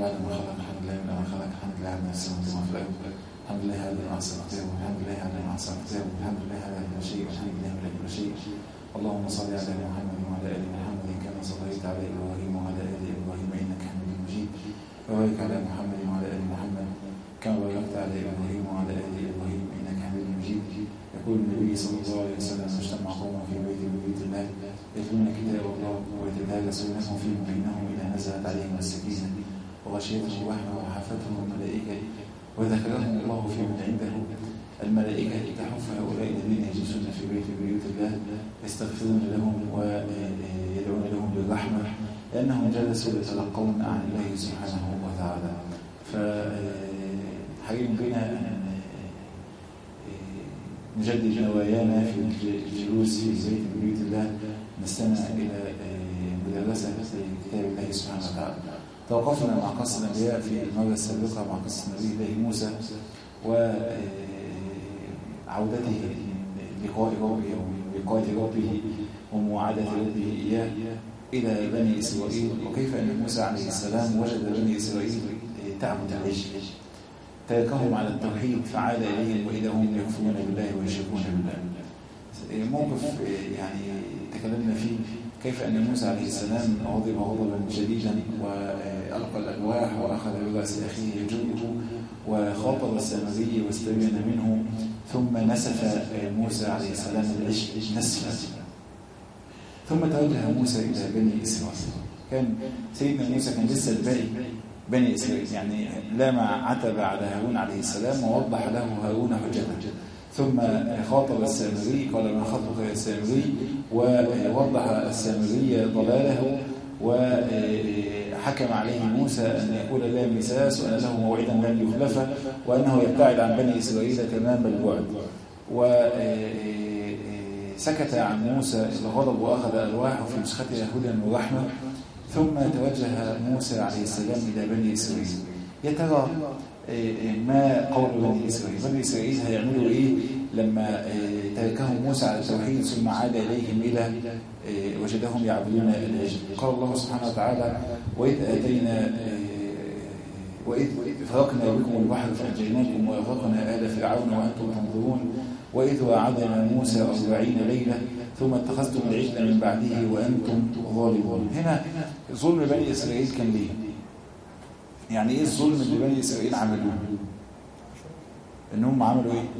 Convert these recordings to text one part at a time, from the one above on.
بعد ما خلق الحمد لله من ما خلق الحمد لله على نفسه وما في الأرض الحمد لله على ما أحسن كتابه والحمد لله على ما أحسن كتابه والحمد لله على كل شيء والحمد لله على كل شيء اللهم صل على محمد وعلى آل محمد كما صليت على إبراهيم وعلى آل إبراهيم إنك حميد مجيد وبارك على محمد وعلى آل محمد كما باركت على إبراهيم وعلى آل إبراهيم إنك حميد مجيد يقول النبي صلى الله عليه وسلم اجتمع قوم في بيت من بيوت الله يتلون كتاب الله ويتدارسونه فيما بينهم إذا نزلت عليهم السكينة وغشيتهم الرحمة وحفتهم الملائكة وذكرهم الله في من عنده الملائكة تحف هؤلاء الذين يجلسون في بيت بيوت الله يستغفرون لهم ويدعون لهم بالرحمة لأنهم جلسوا يتلقون عن الله سبحانه وتعالى فحري بنا أن نجدد نوايانا في الجلوس في بيت بيوت الله نستمع إلى مدرسة كتاب الله سبحانه وتعالى توقفنا مع قصة الأنبياء في المرة السابقة مع قصة نبي الله موسى وعودته لقاء ربه ولقاء ربه ومواعدة ربه إياه إلى بني إسرائيل وكيف أن موسى عليه السلام وجد بني إسرائيل تعبد العجل تركهم على التوحيد فعاد إليهم وإذا هم يكفرون بالله ويشركون بالله موقف يعني تكلمنا فيه كيف أن موسى عليه السلام غضب غضبا شديدا وألقى الألواح وأخذ برأس أخيه يجره وخاطب السامري واستبين منه ثم نسف موسى عليه السلام العشق نسفا ثم توجه موسى إلى بني إسرائيل كان سيدنا موسى كان لسه الباقي بني إسرائيل يعني لما عتب على هارون عليه السلام ووضح له هارون حجته ثم خاطب السامري قال ما خطبك يا سامري ووضح السامري ضلاله وحكم عليه موسى أن يقول لا مساس وأن له موعدا لن يخلفه وأنه يبتعد عن بني إسرائيل تمام البعد وسكت عن موسى الغضب وأخذ ألواحه في نسختها هدى ورحمة ثم توجه موسى عليه السلام إلى بني إسرائيل يا ترى ما قول بني إسرائيل بني إسرائيل هيعملوا إيه لما تركهم موسى على التوحيد ثم عاد إليهم إلى وجدهم يعبدون العجل قال الله سبحانه وتعالى وإذ آتينا وإذ فرقنا بكم البحر فأنجيناكم وأغرقنا آل فرعون وأنتم تنظرون وإذ وعدنا موسى أربعين ليلة ثم اتخذتم العجل من بعده وأنتم ظالمون هنا ظلم بني إسرائيل كان ليه يعني ايه الظلم اللي بني اسرائيل عملوه انهم عملوا ايه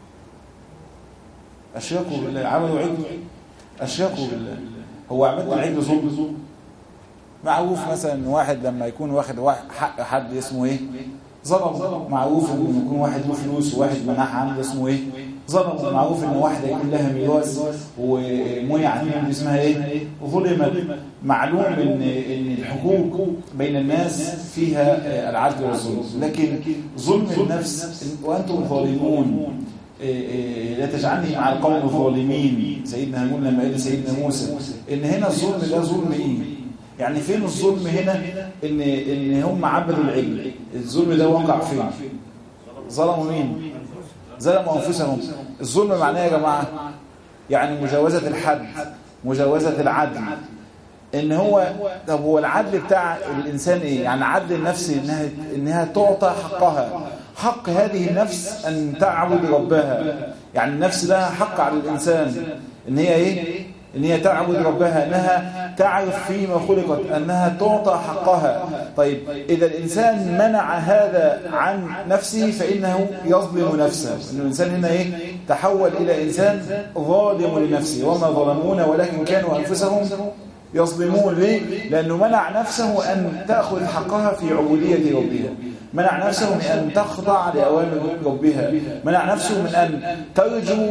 اشركوا بالله عملوا عجل اشركوا بالله هو عمل العجل ظلم معروف مثلا واحد لما يكون واخد حق حد اسمه ايه ظلم معروف ان يكون واحد له فلوس وواحد منعها عنه اسمه ايه ظلم معروف ان واحده يكون لها ميراث ومنع عنها اسمها ايه ظلمت معلوم ان ان الحقوق بين الناس فيها العدل والظلم لكن ظلم النفس وانتم ظالمون لا تجعلني مع القوم الظالمين سيدنا هارون لما قال سيدنا موسى ان هنا الظلم ده ظلم ايه يعني فين الظلم هنا ان ان هم عبدوا العجل الظلم ده وقع فين ظلموا مين ظلموا انفسهم الظلم معناه يا جماعه يعني مجاوزه الحد مجاوزه العدل ان هو طب هو العدل بتاع الانسان ايه يعني عدل النفس انها انها تعطى حقها حق هذه النفس ان تعبد ربها يعني النفس لها حق على الانسان ان هي ايه ان هي تعبد ربها انها تعرف فيما خلقت انها تعطى حقها طيب اذا الانسان منع هذا عن نفسه فانه يظلم نفسه ان الانسان هنا ايه تحول الى انسان ظالم لنفسه وما ظلمون ولكن كانوا انفسهم يظلمون ليه لانه منع نفسه ان تاخذ حقها في عبوديه ربها منع نفسه من أن تخضع لأوامر ربها منع نفسه من أن ترجو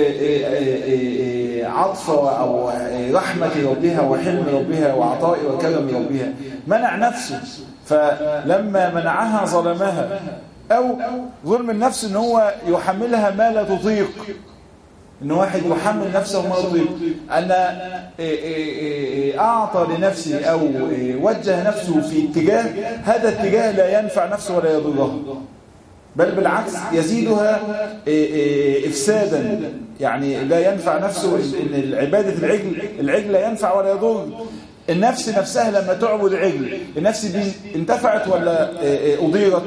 عطف أو رحمة ربها وحلم ربها وعطاء وكرم ربها منع نفسه فلما منعها ظلمها أو ظلم النفس أن هو يحملها ما لا تطيق ان واحد يحمل نفسه ما يطيق ان اعطى لنفسه او وجه نفسه في اتجاه هذا اتجاه لا ينفع نفسه ولا يضرها بل بالعكس يزيدها افسادا يعني لا ينفع نفسه ان عباده العجل العجل لا ينفع ولا يضر النفس نفسها لما تعبد عجل النفس دي انتفعت ولا أضيرت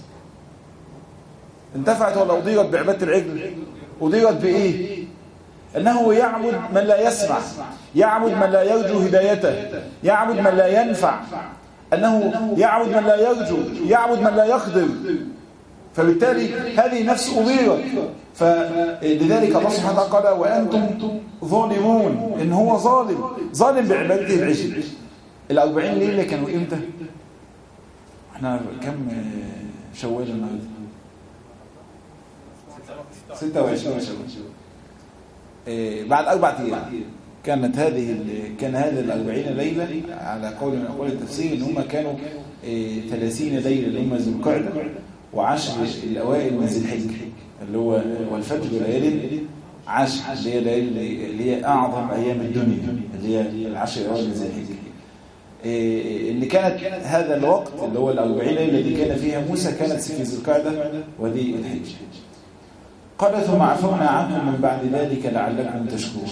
انتفعت ولا أضيرت بعبادة العجل أضيرت بإيه أنه يعبد من لا يسمع يعبد من لا يرجو هدايته يعبد من لا ينفع أنه يعبد من لا يرجو يعبد من لا يقدر فبالتالي هذه نفس أضيرت فلذلك الله سبحانه وتعالى قال وأنتم ظالمون إن هو ظالم ظالم بعبادته العجل الأربعين ليلة كانوا إمتى احنا كم شوال النهارده 26 شوال بعد أربعة أيام كانت هذه كان هذا الأربعين ليلة على قول من أقوال التفسير إن هم كانوا 30 ليلة اللي هم ذو القعدة وعشر الأوائل من ذي الحجة اللي هو والفجر ليالي عشر اللي هي ليالي اللي هي أعظم أيام الدنيا اللي هي العشر الأوائل من ذي الحجة اللي كانت هذا الوقت اللي هو الأربعين ليلة اللي كان فيها موسى كانت في ذي القعدة وذي الحجة قال ثم عفونا عنكم من بعد ذلك لعلكم تشكرون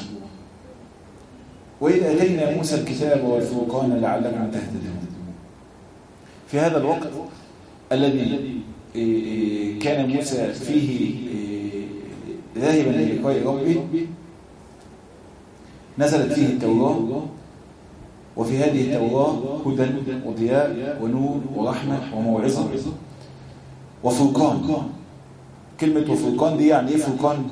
وإذ أتينا موسى الكتاب والفرقان لعلكم تهتدون في هذا الوقت الذي كان موسى فيه ذاهبا للقاء ربه نزلت فيه التوراة وفي هذه التوراة هدى وضياء ونور ورحمة وموعظة وفرقان كلمة وفرقان دي يعني ايه فرقان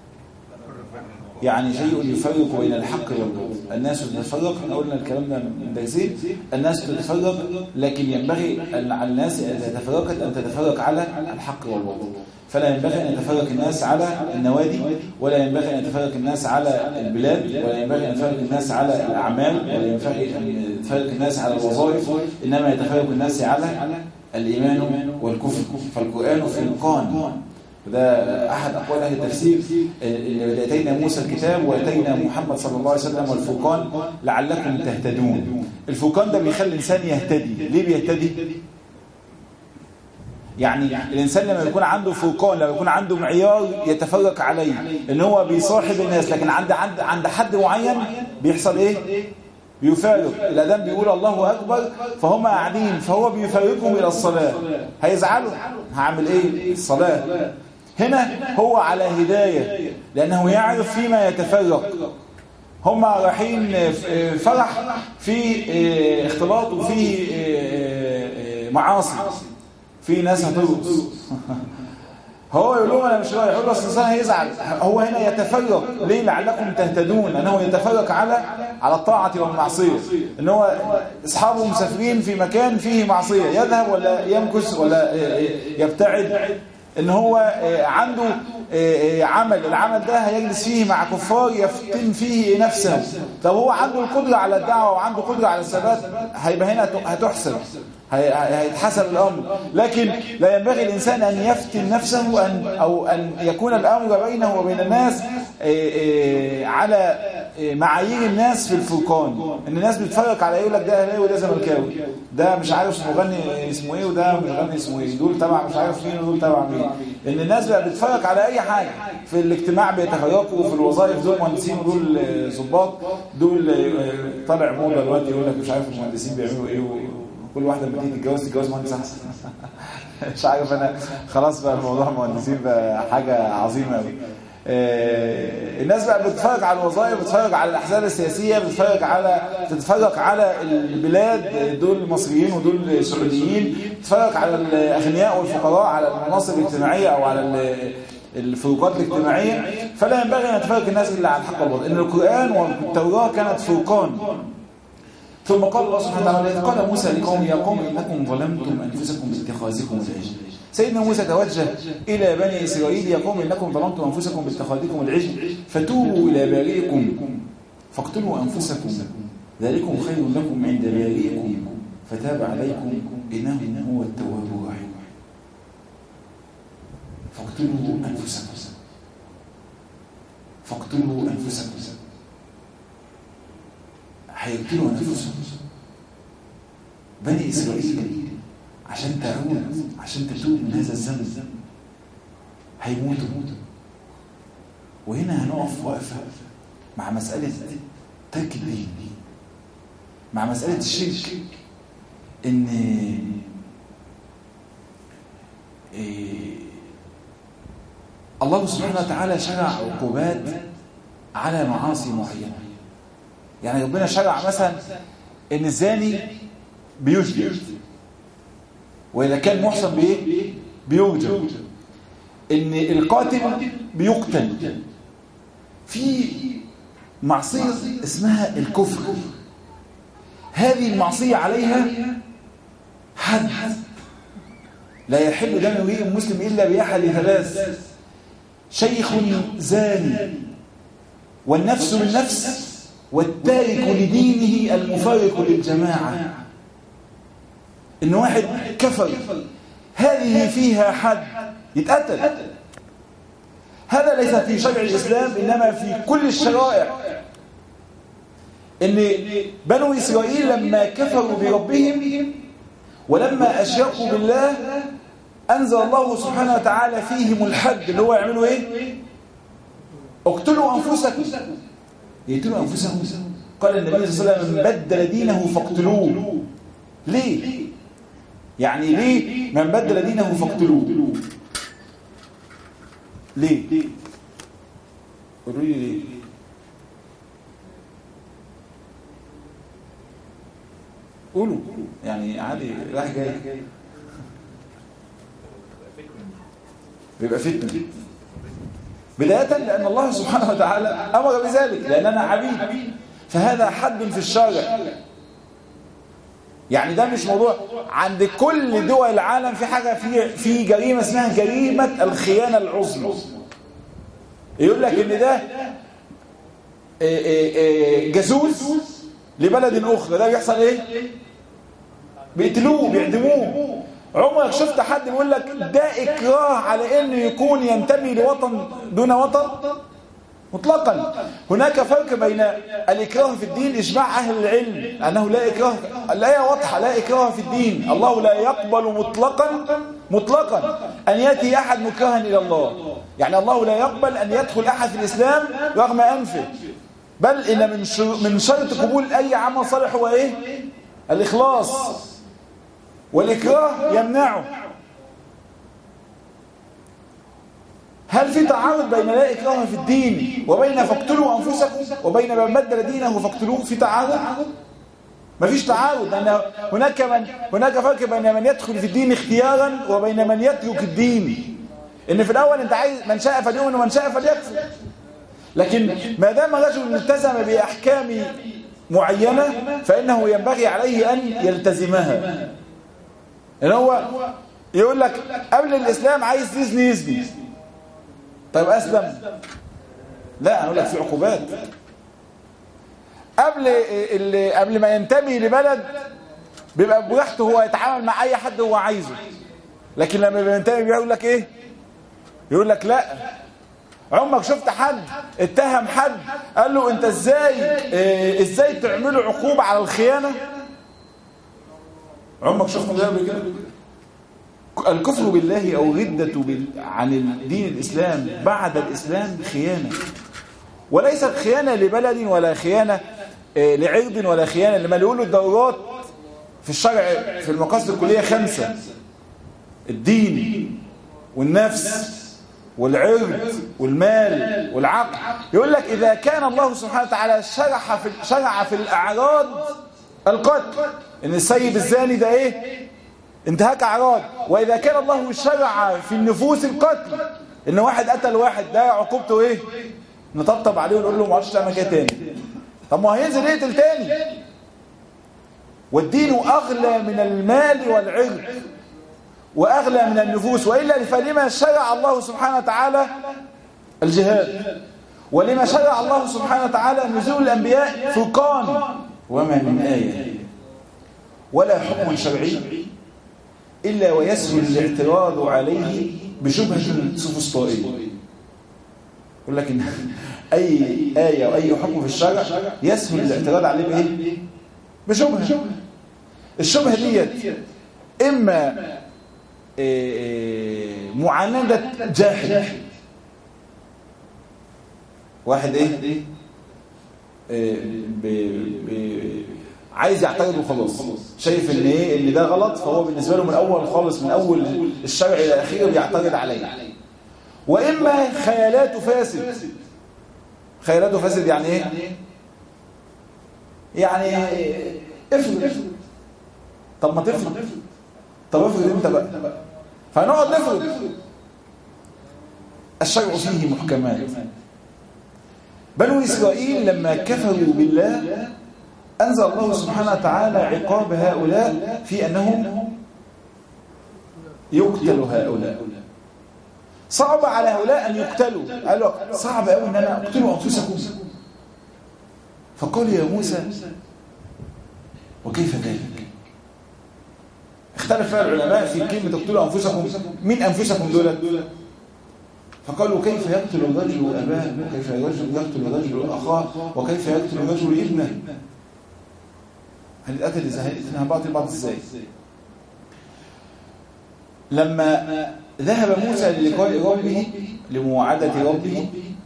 يعني شيء يفرق بين الحق والباطل الناس تتفرق احنا قلنا الكلام ده من درسين الناس تتفرق لكن ينبغي على الناس اذا تفرقت ان تتفرق على الحق والباطل فلا ينبغي ان يتفرق الناس على النوادي ولا ينبغي ان يتفرق الناس على البلاد ولا ينبغي ان يتفرق الناس على الاعمال ولا ينبغي ان يتفرق الناس على الوظائف انما يتفرق الناس على الايمان والكفر فالقران فرقان وده أحد أقوال أهل التفسير اللي أتينا موسى الكتاب وأتينا محمد صلى الله عليه وسلم والفرقان لعلكم تهتدون الفرقان ده بيخلي الإنسان يهتدي ليه بيهتدي؟ يعني الإنسان لما يكون عنده فرقان لما يكون عنده معيار يتفرق عليه إن هو بيصاحب الناس لكن عند عند عند حد معين بيحصل إيه؟ بيفارق الأذان بيقول الله أكبر فهم قاعدين فهو بيفارقهم إلى الصلاة هيزعلوا هعمل إيه؟ الصلاة هنا هو على هداية لأنه يعرف فيما يتفرق هم رايحين فرح في اختلاط وفي معاصي في ناس هترقص هو يقول لهم انا مش رايح يقول له اصل الانسان هيزعل هو هنا يتفرق ليه لعلكم تهتدون انه يتفرق على على الطاعه والمعصيه ان هو اصحابه مسافرين في مكان فيه معصيه يذهب ولا يمكث ولا يبتعد ان هو عنده عمل العمل ده هيجلس فيه مع كفار يفتن فيه نفسه طب هو عنده القدرة على الدعوة وعنده قدرة على الثبات هيبقى هنا هتحسب هيتحسب الأمر لكن لا ينبغي الإنسان أن يفتن نفسه أن أو أن يكون الأمر بينه وبين الناس على معايير الناس في الفرقان ان الناس بتفرق على يقول لك ده اهلاوي وده زملكاوي ده مش عارف مغني اسمه ايه وده مغني اسمه ايه دول تبع مش عارف مين ودول تبع مين ان الناس بقى بتفرق على اي حاجه في الاجتماع بيتفرقوا في الوظائف دول مهندسين ودول ظباط دول طالع موضه دلوقتي يقول لك مش عارف المهندسين بيعملوا ايه كل واحده لما تيجي تتجوز تتجوز مهندس احسن مش عارف انا خلاص بقى الموضوع مهندسين بقى حاجه عظيمه قوي الناس بقى بتتفرج على الوظائف بتتفرج على الاحزاب السياسيه بتتفرج على تتفرج على البلاد دول مصريين ودول سعوديين بتتفرج على الاغنياء والفقراء على المناصب الاجتماعيه او على الفروقات الاجتماعيه فلا ينبغي ان يتفرج الناس الا على الحق والباطل ان القران والتوراه كانت فرقان ثم قال الله سبحانه وتعالى قال موسى لقوم يا قوم انكم ظلمتم انفسكم باتخاذكم العجل سيدنا موسى توجه إلى بني إسرائيل يا قوم إنكم ظلمتم أنفسكم باتخاذكم العجل فتوبوا إلى بارئكم فاقتلوا أنفسكم ذلكم خير لكم عند بارئكم فتاب عليكم إنه هو التواب الرحيم فاقتلوا أنفسكم فاقتلوا أنفسكم هيقتلوا أنفسهم بني إسرائيل عشان تعود عشان تتوب من هذا الذنب هيموتوا وهنا هنقف وقفة مع مسألة ترك الدين مع مسألة الشرك ان إيه الله سبحانه وتعالى شرع عقوبات على معاصي معينة يعني ربنا شرع مثلا ان الزاني بيجلد واذا كان محصن بايه بيرجم ان القاتل بيقتل في معصية اسمها الكفر هذه المعصية عليها حد لا يحل دم امرئ مسلم الا باحد ثلاث شيخ زاني والنفس بالنفس والتارك لدينه المفارق للجماعة ان واحد كفر هذه فيها حد يتقتل هذا ليس في شرع الإسلام إنما في كل الشرائع إن بنو إسرائيل لما كفروا بربهم ولما أشركوا بالله أنزل الله سبحانه وتعالى فيهم الحد اللي هو يعملوا إيه اقتلوا أنفسكم يقتلوا أنفسهم قال النبي صلى الله عليه وسلم من بدل دينه فاقتلوه ليه يعني ليه من بدل دينه فاقتلوه ليه قولوا لي ليه قولوا يعني عادي راح جاي بيبقى فتنة بداية لأن الله سبحانه وتعالى أمر بذلك لأننا عبيد فهذا حد في الشارع يعني ده مش موضوع عند كل دول العالم في حاجة في في جريمة اسمها جريمة الخيانة العظمى يقول لك ان ده جاسوس لبلد اخرى ده بيحصل ايه بيقتلوه بيعدموه عمرك شفت حد بيقول لك ده اكراه على انه يكون ينتمي لوطن دون وطن مطلقا هناك فرق بين الإكراه في الدين إجماع أهل العلم أنه لا إكراه الآية واضحة لا إكراه في الدين الله لا يقبل مطلقا مطلقا أن يأتي أحد مكرها إلى الله يعني الله لا يقبل أن يدخل أحد في الإسلام رغم أنفه بل إن من من شرط قبول أي عمل صالح هو إيه الإخلاص والإكراه يمنعه هل في تعارض بين لا إكراه في الدين وبين فاقتلوا أنفسكم وبين من بدل دينه فاقتلوه في تعارض مفيش تعارض لأن هناك من هناك فرق بين من يدخل في الدين اختيارا وبين من يترك الدين إن في الأول أنت عايز من شاء فليؤمن ومن شاء فليكفر لكن ما دام رجل التزم بأحكام معينة فإنه ينبغي عليه أن يلتزمها إن هو يقول لك قبل الإسلام عايز تزني يزني طيب أسلم لا أنا أقول لك في عقوبات قبل اللي قبل ما ينتمي لبلد بيبقى براحته هو يتعامل مع أي حد هو عايزه لكن لما بينتمي بيقول لك إيه يقول لك لا عمرك شفت حد اتهم حد قال له انت ازاي اه ازاي تعملوا عقوبة على الخيانة عمرك شفت ده قبل كده الكفر بالله أو ردة عن الدين الإسلام بعد الإسلام خيانة وليست خيانة لبلد ولا خيانة لعرض ولا خيانة لما يقولوا الدورات في الشرع في المقاصد الكلية خمسة الدين والنفس والعرض والمال والعقل يقول لك إذا كان الله سبحانه وتعالى شرع في, شرع في الأعراض القتل إن السيد الزاني ده إيه انتهاك اعراض واذا كان الله شرع في النفوس القتل ان واحد قتل واحد ده عقوبته ايه نطبطب عليه ونقول له ما عادش تعمل كده تاني طب ما هينزل يقتل تاني والدين اغلى من المال والعرض واغلى من النفوس والا فلما شرع الله سبحانه وتعالى الجهاد ولما شرع الله سبحانه وتعالى نزول الانبياء فرقان وما من ايه ولا حكم شرعي إلا ويسهل الاعتراض عليه بشبهة سفسطائية يقول لك إن أي آية أو أي حكم في الشرع يسهل الاعتراض عليه بإيه؟ بشبهة الشبهة ديت إما معاندة جاحد واحد إيه؟ عايز يعتقد وخلاص شايف ان ايه ان ده غلط فهو بالنسبه له من اول خالص من اول الشرع الى اخره بيعتقد عليه واما خيالاته فاسد خيالاته فاسد يعني ايه يعني افرض طب ما تفرض طب افرض انت بقى فنقعد نفرض الشرع فيه محكمات بنو إسرائيل لما كفروا بالله أنزل الله سبحانه وتعالى عقاب هؤلاء في أنهم يقتل هؤلاء صعب على هؤلاء أن يقتلوا قالوا صعب قوي أن أنا أقتلوا أنفسكم فقال يا موسى وكيف ذلك اختلف فيها العلماء في كلمة اقتلوا أنفسكم من أنفسكم دولت فقالوا كيف يقتل الرجل أباه وكيف يقتل الرجل أخاه وكيف يقتل الرجل ابنه هنتقتل ازاي هنقتل بعض البعض ازاي لما ذهب موسى للقاء ربه لمواعدة ربه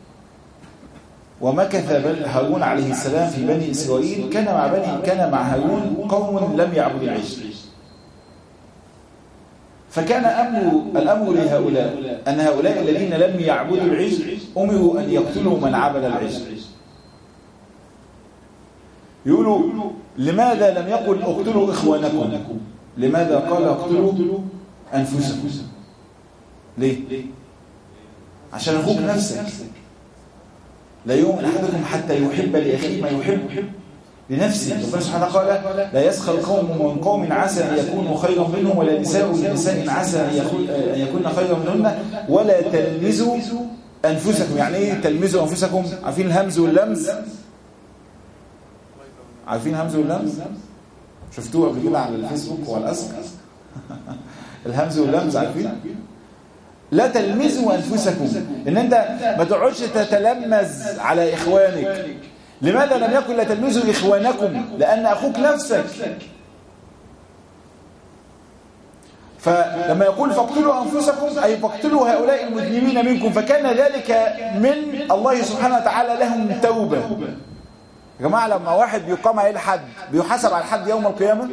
ومكث هارون عليه السلام في بني إسرائيل كان مع بني كان مع هارون قوم لم يعبدوا العجل فكان أمر الأمر لهؤلاء أن هؤلاء الذين لم يعبدوا العجل أمروا أن يقتلوا من عبد العجل يقولوا لماذا لم يقل اقتلوا إخوانكم لماذا قال اقتلوا أنفسكم ليه عشان أخوك نفسك لا يؤمن أحدكم حتى يحب لأخيه ما يحب لنفسه ربنا سبحانه قال لا يسخر قوم من قوم عسى أن يكونوا خيرا منهم ولا نساء من نساء عسى أن يكون خيرا منهن ولا تلمزوا أنفسكم يعني إيه تلمزوا أنفسكم عارفين الهمز واللمز عارفين الهمز واللمز شفتوه قبل كده على الفيسبوك والأسك الهمز واللمز عارفين لا تلمزوا أنفسكم إن أنت ما تقعدش تتلمز على إخوانك لماذا لم يكن لا تلمزوا إخوانكم لأن أخوك نفسك فلما يقول فاقتلوا أنفسكم أي فاقتلوا هؤلاء المذنبين منكم فكان ذلك من الله سبحانه وتعالى لهم توبة يا جماعة لما واحد بيقام عليه الحد بيحاسب على الحد يوم القيامة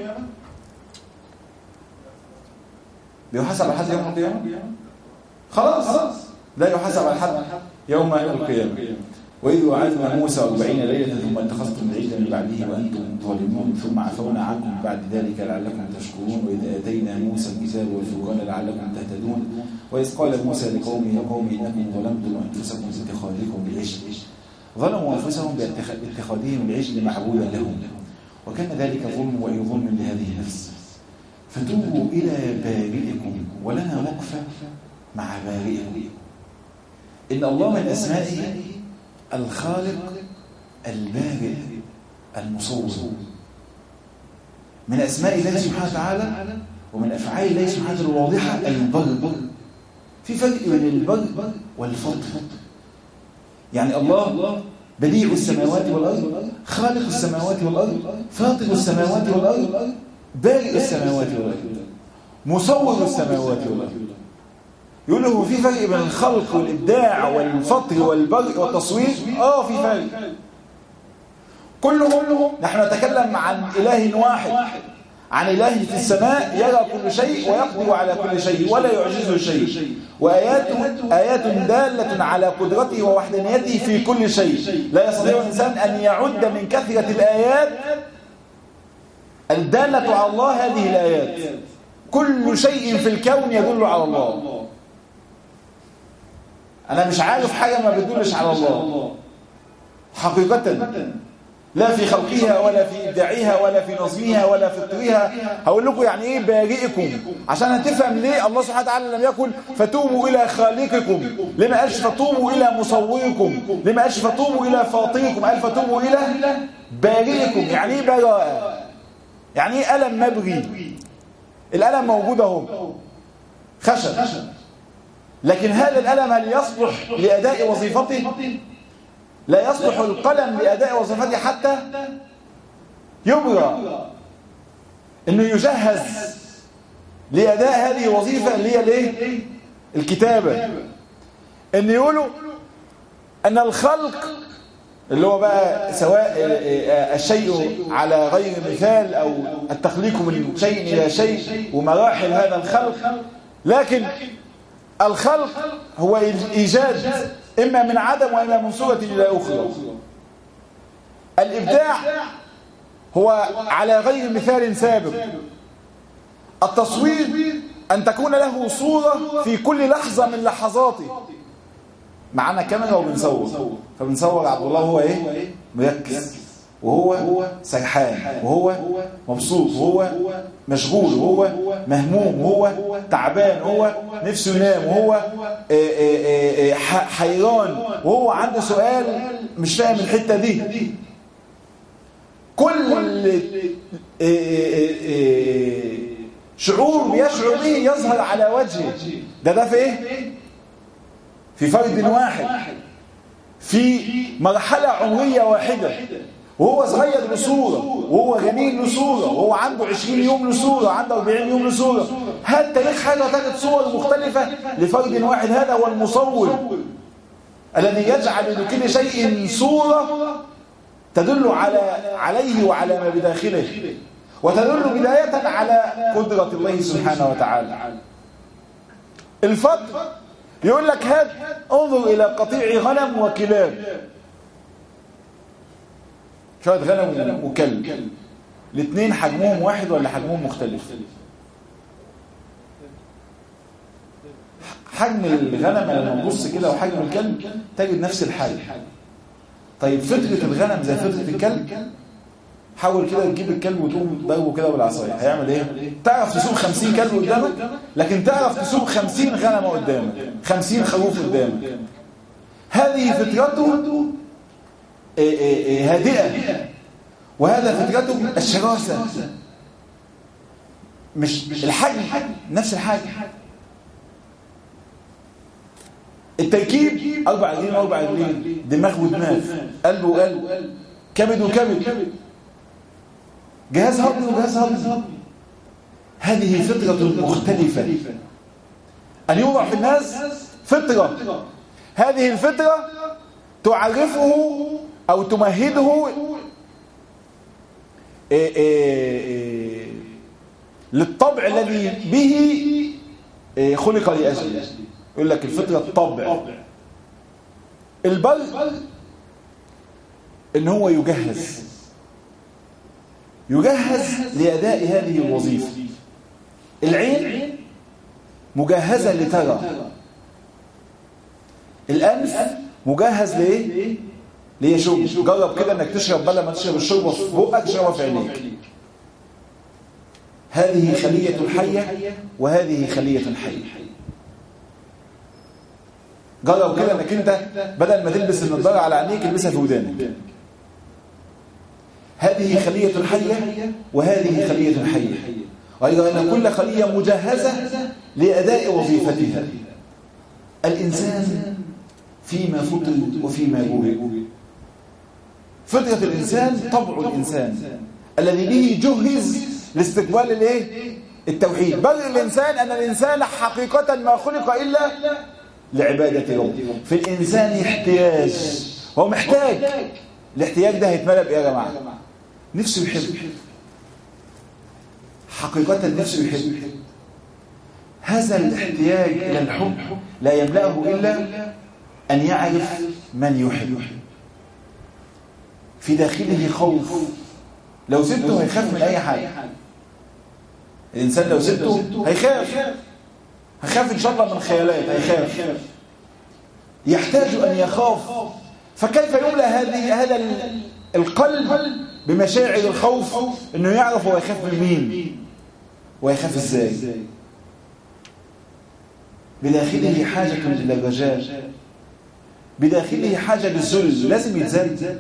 بيحاسب على الحد يوم القيامة خلاص لا يحاسب على الحد يوم القيامة وإذ وعدنا موسى أربعين ليلة ثم اتخذتم العجل من بعده وأنتم ظالمون ثم عفونا عنكم بعد ذلك لعلكم تشكرون وإذ آتينا موسى الكتاب والفرقان لعلكم تهتدون وإذ قال موسى لقومه يا قوم إنكم ظلمتم أنفسكم باتخاذكم بالعجل ظلموا أنفسهم باتخاذهم العجل معبودا لهم وكان ذلك ظلم وأي ظلم لهذه النفس فتوبوا إلى بارئكم ولنا وقفة مع بارئكم إن الله من أسمائه الخالق البارئ المصور من أسماء الله سبحانه وتعالى ومن أفعال الله سبحانه وتعالى الواضحة البر في فرق بين البر والفضل يعني الله بديع السماوات والأرض خالق السماوات والأرض فاطر السماوات والأرض بارئ السماوات والأرض مصور السماوات والأرض يقول له في فرق بين الخلق والإبداع والفطر والبرء والتصوير آه في فرق كلهم نحن نتكلم عن إله واحد عن إله في السماء يرى كل شيء ويقدر على كل شيء ولا يعجزه شيء وآيات آيات دالة على قدرته ووحدانيته في كل شيء لا يستطيع الإنسان أن يعد من كثرة الآيات الدالة على الله هذه الآيات كل شيء في الكون يدل على الله أنا مش عارف حاجة ما بتدلش على الله حقيقة لا في خلقها ولا في إبداعها ولا في نظمها ولا في فطرها هقول لكم يعني إيه بارئكم عشان هتفهم ليه الله سبحانه وتعالى لم يقل فتوبوا إلى خالقكم ليه ما قالش فتوبوا إلى مصوركم ليه ما قالش فتوبوا إلى فاطركم قال فتوبوا إلى بارئكم يعني إيه براءة يعني إيه ألم مبغي الألم موجود اهو خشب لكن هذا الألم هل يصلح لأداء وظيفته لا يصلح القلم لأداء وظيفته حتى يبرى انه يجهز لأداء هذه الوظيفة اللي هي الايه الكتابة ان يقولوا ان الخلق اللي هو بقى سواء الشيء على غير مثال أو التخليق من شيء إلى شيء ومراحل هذا الخلق لكن الخلق هو إيجاد إما من عدم وإما من صورة إلى أخرى الإبداع هو على غير مثال سابق التصوير أن تكون له صورة في كل لحظة من لحظاته معانا كاميرا وبنصور فبنصور عبد الله هو ايه مركز وهو سرحان وهو مبسوط وهو مشغول وهو مهموم وهو تعبان وهو نفسه ينام وهو حيران وهو عنده سؤال مش فاهم الحتة دي كل شعور بيشعر به يظهر على وجهه ده ده في ايه في فرد واحد في مرحلة عمرية واحدة وهو صغير لصورة وهو جميل لصورة وهو عنده 20 يوم لصورة عنده 40 يوم لصورة هات تاريخ حاجة تجد صور مختلفة لفرد واحد هذا هو المصور الذي يجعل لكل شيء صورة تدل على عليه وعلى ما بداخله وتدل بداية على قدرة الله سبحانه وتعالى الفضل يقول لك هات انظر إلى قطيع غنم وكلاب شوية غنم وكلب الاثنين حجمهم واحد ولا حجمهم مختلف حجم الغنم لما تبص كده وحجم الكلب تجد نفس الحجم طيب فطرة الغنم زي فطرة الكلب حاول كده تجيب الكلب وتقوم ضربه كده بالعصايه هيعمل ايه تعرف تسوق 50 كلب قدامك لكن تعرف تسوق 50 غنمه قدامك 50 خروف قدامك هذه فطرته هادئه وهذا فطرته الشراسه مش الحجم نفس الحجم التركيب اربع رجلين واربع رجلين دماغ ودماغ قلب وقلب كبد وكبد جهاز هضمي وجهاز هضمي هذه فطرة مختلفة أن يوضع في الناس فطرة هذه الفطرة تعرفه أو تمهده إيه إيه للطبع الذي به إيه خلق لأجله يقول لك الفطرة الطبع البر ان هو يجهز يجهز لأداء هذه الوظيفة العين مجهزة لترى الأنف مجهز لإيه؟ ليشرب جرب كده انك تشرب بدل ما تشرب الشربة في بقك تشربها في عينيك هذه خلية الحية وهذه خلية حية جرب كده انك انت بدل ما تلبس النضاره على عينيك البسها في ودانك هذه خلية الحية وهذه خلية الحية وأيضا أن كل خلية مجهزة لأداء وظيفتها الإنسان فيما فطر وفيما جوه فطرة الإنسان طبع الإنسان الذي به جهز لاستقبال الايه التوحيد بل الإنسان أن الإنسان حقيقة ما خلق إلا لعبادة ربه في الإنسان احتياج هو محتاج الاحتياج ده هيتملى بإيه يا جماعة نفسه يحب حقيقة نفسه يحب هذا الاحتياج إلى الحب لا يملأه إلا أن يعرف من يحب في داخله خوف لو سبته هيخاف من أي حاجة الإنسان لو سبته هيخاف هيخاف إن شاء الله من خيالات هيخاف يحتاج أن يخاف فكيف يملأ هذه هذا القلب بمشاعر الخوف انه يعرف هو يخاف من مين ويخاف ازاي بداخله حاجة إلى الرجاء بداخله حاجة للذل لازم يتذل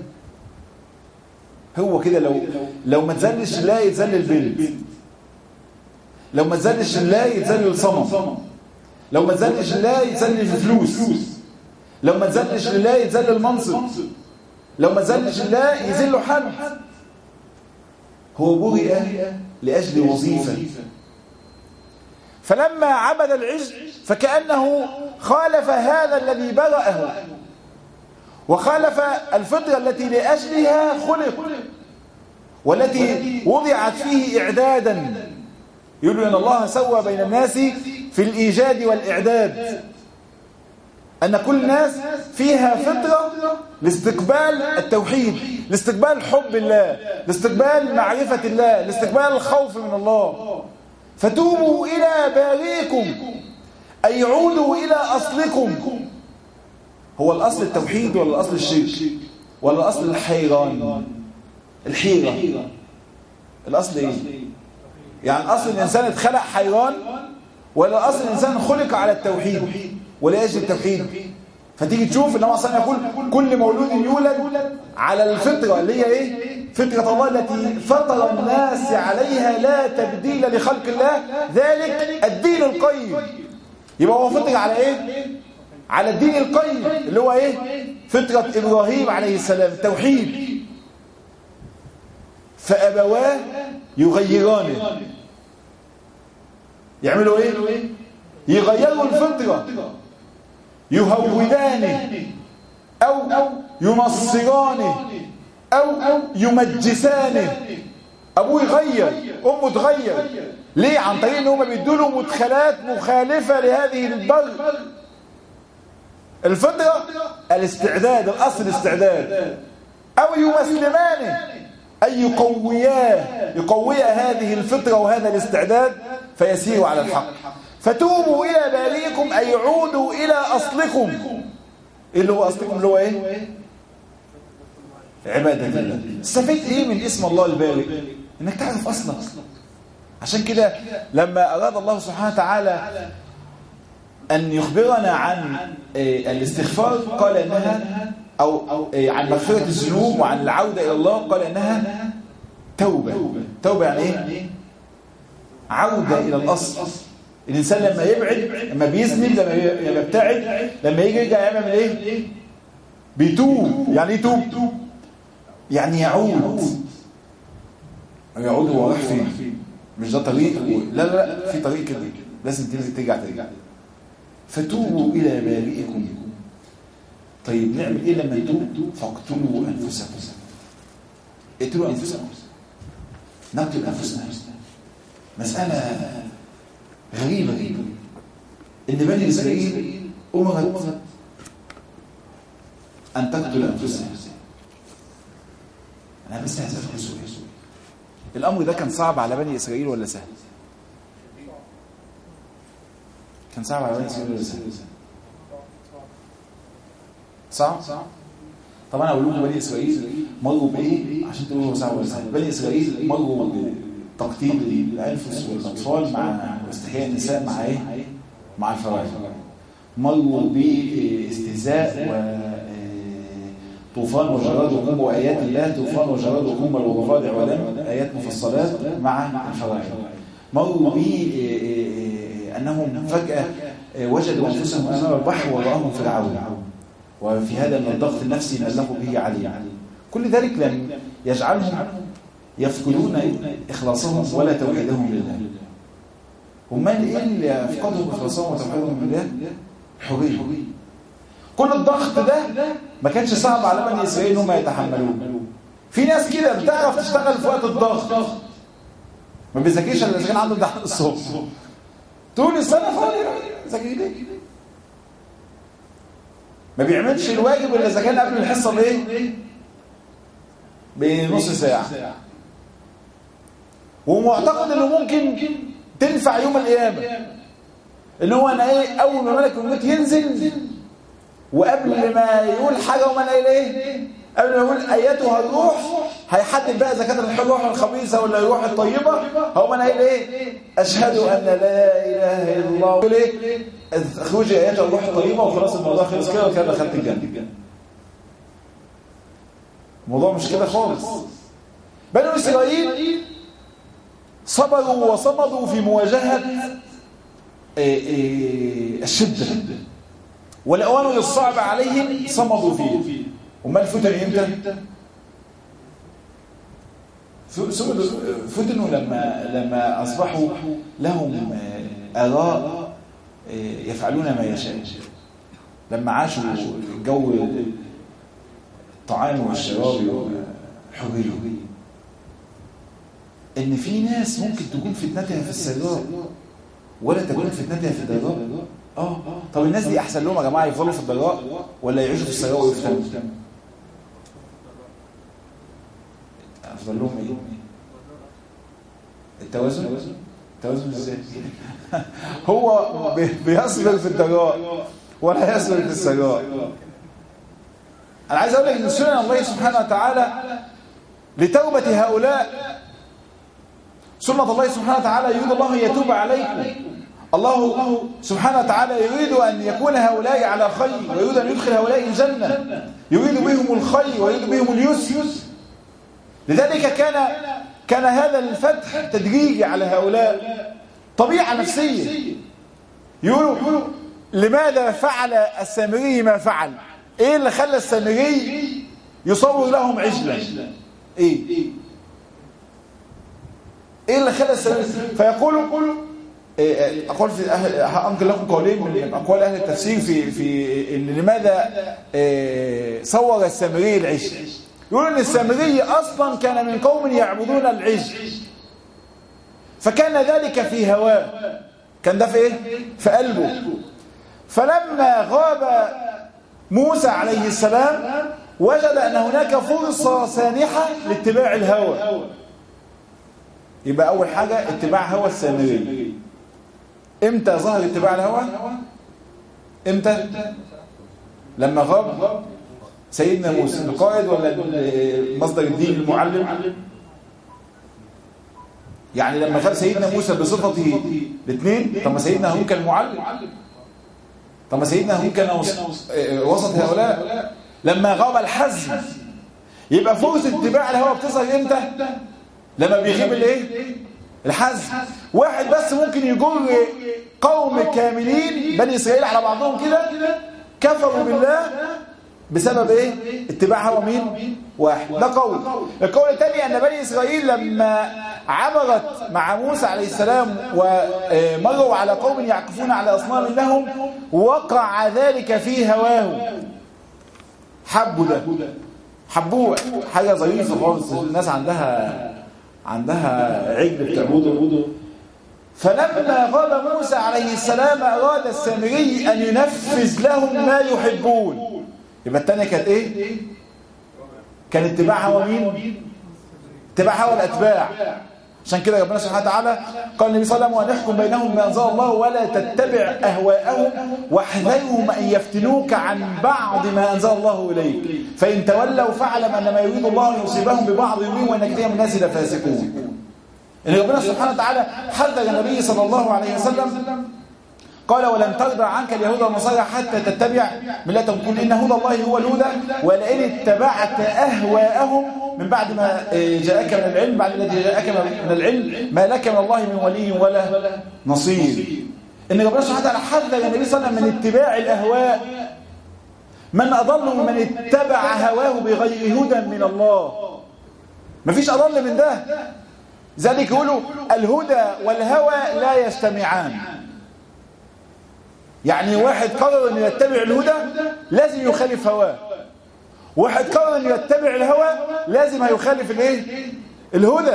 هو كده لو لو ما تذلش الله يتذل البنت لو ما تذلش الله يتذل الصمم لو ما تذلش الله يتذل الفلوس لو ما تذلش الله يتذل المنصب لو ما تذلش الله يذل حد هو برئ لأجل وظيفة فلما عبد العجل فكأنه خالف هذا الذي برأه وخالف الفطرة التي لأجلها خلق والتي وضعت فيه إعدادا يقول أن الله سوى بين الناس في الإيجاد والإعداد أن كل الناس فيها فطرة لاستقبال التوحيد لاستقبال حب الله لاستقبال معرفة الله لاستقبال الخوف من الله فتوبوا إلى بارئكم أي عودوا إلى أصلكم هو الأصل التوحيد ولا الأصل الشرك ولا الأصل الحيران الحيرة الأصل إيه يعني أصل الإنسان اتخلق حيران ولا أصل الإنسان خلق على التوحيد ولأجل التوحيد فتيجي تشوف ان هو اصلا يقول كل مولود يولد على الفطره اللي هي ايه فطره الله التي فطر الناس عليها لا تبديل لخلق الله ذلك الدين القيم يبقى هو فطر على ايه على الدين القيم اللي هو ايه فطره ابراهيم عليه السلام التوحيد فابواه يغيرانه يعملوا ايه يغيروا الفطره يهودانه أو ينصرانه أو يمجسانه أبوه يغير أمه تغير ليه عن طريق ان هم بيدوا له مدخلات مخالفة لهذه البر الفطرة الاستعداد الأصل الاستعداد أو يمسلمانه أي يقوياه يقويا هذه الفطرة وهذا الاستعداد فيسير على الحق فتوبوا إلى باريكم أي عودوا إلى أصلكم إيه اللي هو أصلكم اللي هو إيه عبادة الله استفيد إيه من اسم الله البارئ إنك تعرف أصلك عشان كده لما أراد الله سبحانه وتعالى أن يخبرنا عن الاستغفار قال إنها أو عن مغفرة الذنوب وعن العودة إلى الله قال إنها توبة توبة يعني إيه عودة إلى الأصل الإنسان لما يبعد لما بيذنب لما يبتعد لما يجي يرجع يعمل ايه بيتوب يعني ايه يتوب يعني يعود يعود هو راح فين مش ده طريق و... لا لا لا في طريق كده لازم تنزل ترجع ترجع فتوبوا الى بارئكم طيب نعمل ايه لما نتوب فاقتلوا انفسكم اقتلوا انفسكم نقتل انفسنا مساله غريبة غريبة إن بني إسرائيل أمرت أن تقتل أنفسها أنا بس هسألكم سؤال الأمر ده كان صعب على بني إسرائيل ولا سهل؟ كان صعب على بني إسرائيل ولا سهل؟ صعب؟ طبعا أقول لكم بني إسرائيل مروا بإيه عشان تقولوا هو صعب ولا سهل؟ بني إسرائيل مروا تقتيل الأنفس والأطفال مع استحياء النساء مع إيه؟ مع الفرائض مروا باستهزاء وطوفان وجراد وقوم وآيات الله طوفان وجراد وقوم وضفادع ودم آيات مفصلات مع الفرائض مروا ب أنهم فجأة وجدوا أنفسهم أمام البحر وراهم فرعون وفي هذا من الضغط النفسي ما له به عليه كل ذلك لم يجعلهم يفقدون إخلاصهم ولا توحيدهم لله امال ايه اللي يفقدهم إخلاصهم وتوحيدهم لله حرية كل الضغط ده ما كانش صعب على بني إسرائيل انهم يتحملوه في ناس كده بتعرف تشتغل في وقت الضغط ما بيذاكرش الا اذا كان عنده امتحان الصبح طول السنه فاضي ذاكر ليه ما بيعملش الواجب الا اذا كان قبل الحصه بايه بنص ساعه ومعتقد انه ممكن تنفع يوم القيامه ان هو انا ايه اول ما ملك الموت ينزل وقبل ما يقول حاجه وما قايل ايه قبل ما يقول اياتها الروح هيحدد بقى اذا كانت الروح الخبيثه ولا الروح الطيبه هو انا قايل ايه اشهد ان لا اله الا الله يقول ايه اخرجي اياتها الروح الطيبه وخلاص الموضوع خلص كده وكده دخلت الجنه الموضوع مش كده خالص بنو اسرائيل صبروا وصمدوا في مواجهه الشده والاوامر الصعبه عليهم صمدوا فيه امال فتن امتى فتنوا لما لما اصبحوا لهم اراء يفعلون ما يشاء لما عاشوا الجو الطعام والشراب حرية ان في ناس ممكن تكون فتنتها في السراء ولا تكون فتنتها في الضراء اه طب الناس دي احسن لهم يا جماعه يفضلوا في الضراء ولا يعيشوا في السراء ويفتنوا افضل لهم ايه التوازن التوازن ازاي هو بيصبر في الضراء ولا يصبر في السراء انا عايز اقول لك ان سنن الله سبحانه وتعالى لتوبه هؤلاء سنة الله سبحانه وتعالى يريد الله أن يتوب عليكم الله سبحانه وتعالى يريد أن يكون هؤلاء على خير ويريد أن يدخل هؤلاء الجنة يريد بهم الخير ويريد بهم اليسر لذلك كان كان هذا الفتح تدريجي على هؤلاء طبيعة نفسية يقولوا لماذا فعل السامري ما فعل ايه اللي خلى السامري يصور لهم عجلا ايه ايه اللي خلى السامري فيقولوا إيه اقول في أهل انقل لكم قولين من اقوال اهل التفسير في في ان لماذا إيه صور السامري العجل يقول ان السامري اصلا كان من قوم يعبدون العجل فكان ذلك في هواه كان ده في ايه في قلبه فلما غاب موسى عليه السلام وجد ان هناك فرصه سانحه لاتباع الهوى يبقى اول حاجه اتباع هوى السامري امتى ظهر اتباع الهوى امتى لما غاب سيدنا موسى القائد ولا مصدر الدين المعلم يعني لما غاب سيدنا موسى بصفته الاثنين طب ما سيدنا هارون كان المعلم طب ما سيدنا هارون كان وسط هؤلاء لما غاب الحزم يبقى فرصه اتباع الهوى بتظهر امتى لما بيغيب الايه الحزم واحد بس ممكن يجر قوم كاملين بني اسرائيل على بعضهم كده كفروا بالله بسبب ايه اتباع هوى مين واحد ده قول القول الثاني ان بني اسرائيل لما عبرت مع موسى عليه السلام ومروا على قوم يعكفون على اصنام لهم وقع ذلك في هواه حبوا ده حبوه حاجه ظريفه خالص الناس عندها عندها عجل بتعبده فلما غاب موسى عليه السلام اراد السامري ان ينفذ لهم ما يحبون يبقى الثانيه كانت ايه كان اتباع هوى مين اتباع هوى الاتباع عشان كده ربنا سبحانه وتعالى قال النبي صلى الله عليه وسلم وان يحكم بينهم ما انزل الله ولا تتبع اهواءهم واحذرهم ان يفتنوك عن بعض ما انزل الله اليك فان تولوا فاعلم ان ما يريد الله ان يصيبهم ببعض يومهم وان كثير من الناس لفاسقون ان ربنا سبحانه وتعالى حذر النبي صلى الله عليه وسلم قال ولن ترضى عنك اليهود والنصارى حتى تتبع ملتهم قل ان هدى الله هو الهدى ولئن اتبعت اهواءهم من بعد ما جاءك من العلم بعد الذي جاءك من العلم ما لك من الله من ولي ولا نصير ان ربنا سبحانه وتعالى حذر النبي صلى الله عليه وسلم من اتباع الاهواء من اضل من اتبع هواه بغير هدى من الله مفيش اضل من ده ذلك يقولوا الهدى والهوى لا يجتمعان يعني واحد قرر انه يتبع الهدى لازم يخالف هواه واحد قرر انه يتبع الهوى لازم هيخالف الايه الهدى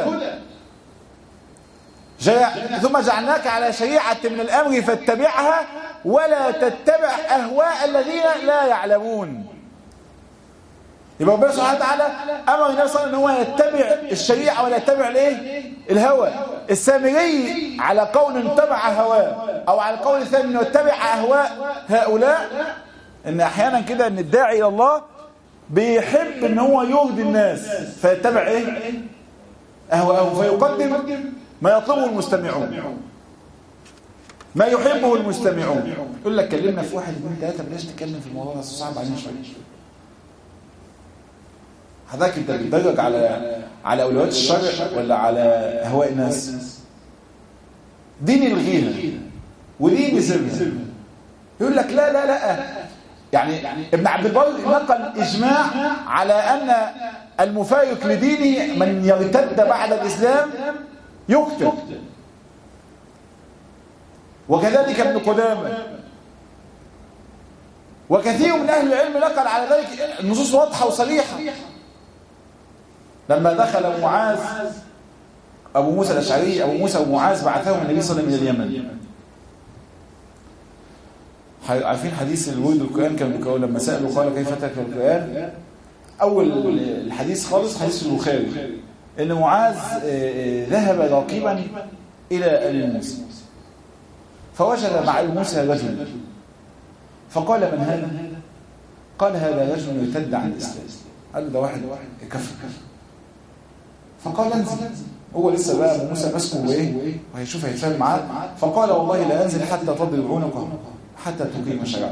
ثم جعلناك على شريعة من الأمر فاتبعها ولا تتبع أهواء الذين لا يعلمون يبقى ربنا سبحانه وتعالى امر النبي صلى الله عليه وسلم ان هو يتبع الشريعه ولا يتبع الايه الهوى السامري على قول اتبع هواه او على القول الثاني انه يتبع اهواء هؤلاء ان احيانا كده ان الداعي الى الله بيحب ان هو يرضي الناس فيتبع ايه اهواءهم فيقدم ما يطلبه المستمعون ما يحبه المستمعون يقول لك كلمنا في واحد اثنين ثلاثه بلاش نتكلم في الموضوع ده صعب علينا شويه حضرتك انت بتدرج على على اولويات الشرع ولا على اهواء الناس دين الغيره ودين سرها يقول لك لا لا لا يعني ابن عبد البر نقل اجماع على ان المفارق لدينه من يرتد بعد الاسلام يقتل وكذلك ابن قدامه وكثير من أهل العلم نقل على ذلك النصوص واضحة وصريحة لما دخل معاذ أبو موسى الأشعري أبو موسى ومعاذ بعثهم النبي صلى الله عليه وسلم إلى اليمن عارفين حديث الورد القرآن كان بيقول لما سألوا قال كيف تقرأ القرآن أول الحديث خالص حديث البخاري إن معاذ ذهب راكبا إلى آل موسى فوجد مع آل موسى رجل فقال من هذا؟ قال هذا رجل يرتد عن الإسلام قال له ده واحد كفر فقال انزل هو لسه بقى ابو موسى ماسكه وايه وهيشوف هيتفاهم معاه فقال والله لا انزل حتى تضرب عنقه حتى تقيم شرع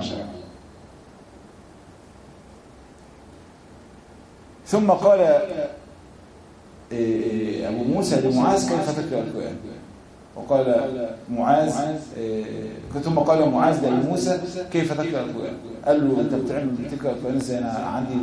ثم قال ابو موسى لمعاذ كيف تقرا القران وقال معاذ ثم قال معاذ لموسى كيف تقرا القران قال له انت بتعمل بتقرا القران ازاي انا عندي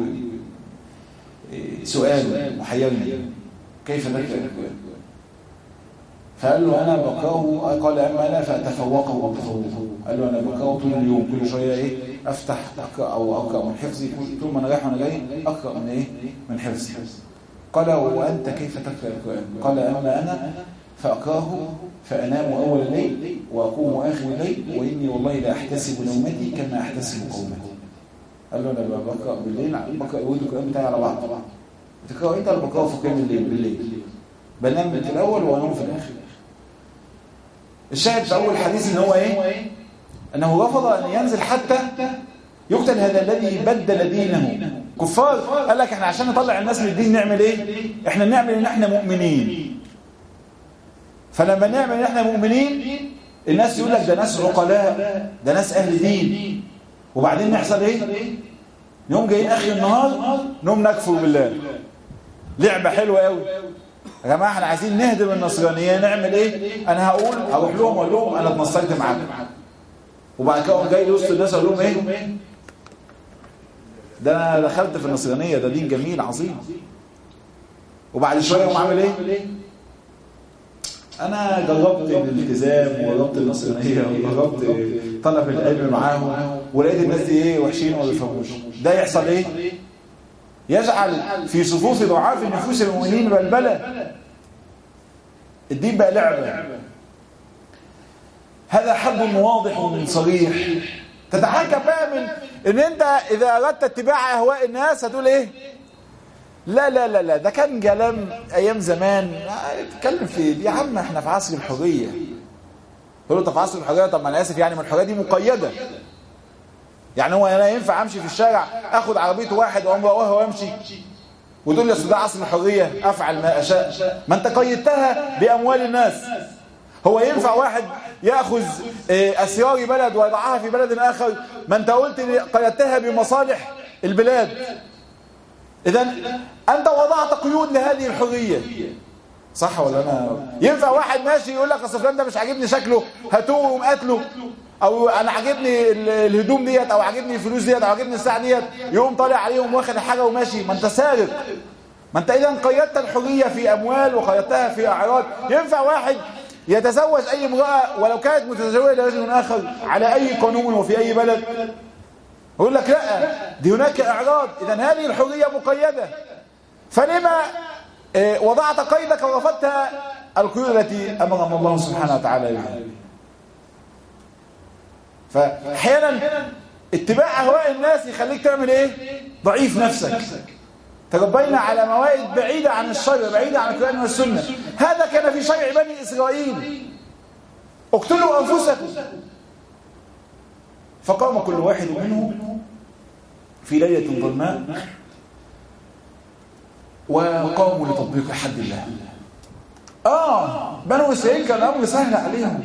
سؤال محيرني كيف تقرا القران فقال له انا بقراه قال اما انا فاتفوقه واتفوقه قال له انا بقراه طول اليوم كل شويه ايه افتح اقرا او اقرا من حفظي طول ما انا رايح وانا جاي اقرا من ايه من حفظي قال وانت كيف تقرا القران قال اما انا فاقراه فانام اول الليل واقوم اخر الليل واني والله لا احتسب نومتي كما احتسب قومتي قال له انا بقرا بالليل بقرا ورد القران بتاعي على بعض بتقرا انت ولا بقراه في قيام الليل بالليل بنام في الاول وانام في الاخر الشاهد في اول حديث ان هو ايه انه رفض ان ينزل حتى يقتل هذا الذي بدل دينه كفار قال لك احنا عشان نطلع الناس من الدين نعمل ايه احنا نعمل ان احنا مؤمنين فلما نعمل ان احنا مؤمنين الناس يقول لك ده ناس عقلاء ده ناس اهل دين وبعدين نحصل ايه يوم جايين اخر النهار نوم نكفر بالله لعبه حلوه قوي يا جماعه احنا عايزين نهدم النصرانيه نعمل ايه انا هقول هروح لهم واقول لهم انا اتنصرت معاكم وبعد كده جاي وسط الناس اقول لهم ايه ده انا دخلت في النصرانيه ده دين جميل عظيم وبعد شويه اقوم عامل ايه انا جربت الالتزام وجربت النصرانيه وجربت طلب العلم معاهم ولقيت الناس دي ايه وحشين وما بيفهموش ده يحصل ايه يجعل في صفوف ضعاف نفوس المؤمنين بلبلة الدين بقى لعبة هذا حد واضح صريح تتحكم بقى من ان انت اذا اردت اتباع اهواء الناس هتقول ايه لا لا لا لا ده كان كلام ايام زمان اتكلم في يا عم احنا في عصر الحريه تقول له طب في عصر الحريه طب ما انا اسف يعني ما الحريه دي مقيده يعني هو انا ينفع امشي في الشارع اخد عربيه واحد واقوم راوها وامشي وتقول لي اصل ده عصر الحريه افعل ما اشاء ما انت قيدتها باموال الناس هو ينفع واحد ياخذ اسيار بلد ويضعها في بلد اخر ما انت قلت قيدتها بمصالح البلاد اذا انت وضعت قيود لهذه الحريه صح ولا انا ينفع واحد ماشي يقول لك اصل فلان ده مش عاجبني شكله هاتوه وقتله او انا عاجبني الهدوم ديت او عاجبني الفلوس ديت او عاجبني الساعه ديت يقوم طالع عليهم واخد الحاجه وماشي ما انت سارق ما انت اذا قيدت الحريه في اموال وقيدتها في اعراض ينفع واحد يتزوج اي امراه ولو كانت متزوجه لرجل اخر على اي قانون وفي اي بلد يقول لك لا دي هناك اعراض اذا هذه الحريه مقيده فلما وضعت قيدك ورفضت القيود التي امرنا الله سبحانه وتعالى بها فاحيانا اتباع اهواء الناس يخليك تعمل ايه ضعيف نفسك تربينا على موائد بعيدة عن الشرع بعيدة عن القرآن والسنة هذا كان في شرع بني إسرائيل اقتلوا أنفسكم فقام كل واحد منهم في ليلة ظلماء وقاموا لتطبيق حد الله آه بنو إسرائيل كان الأمر سهل عليهم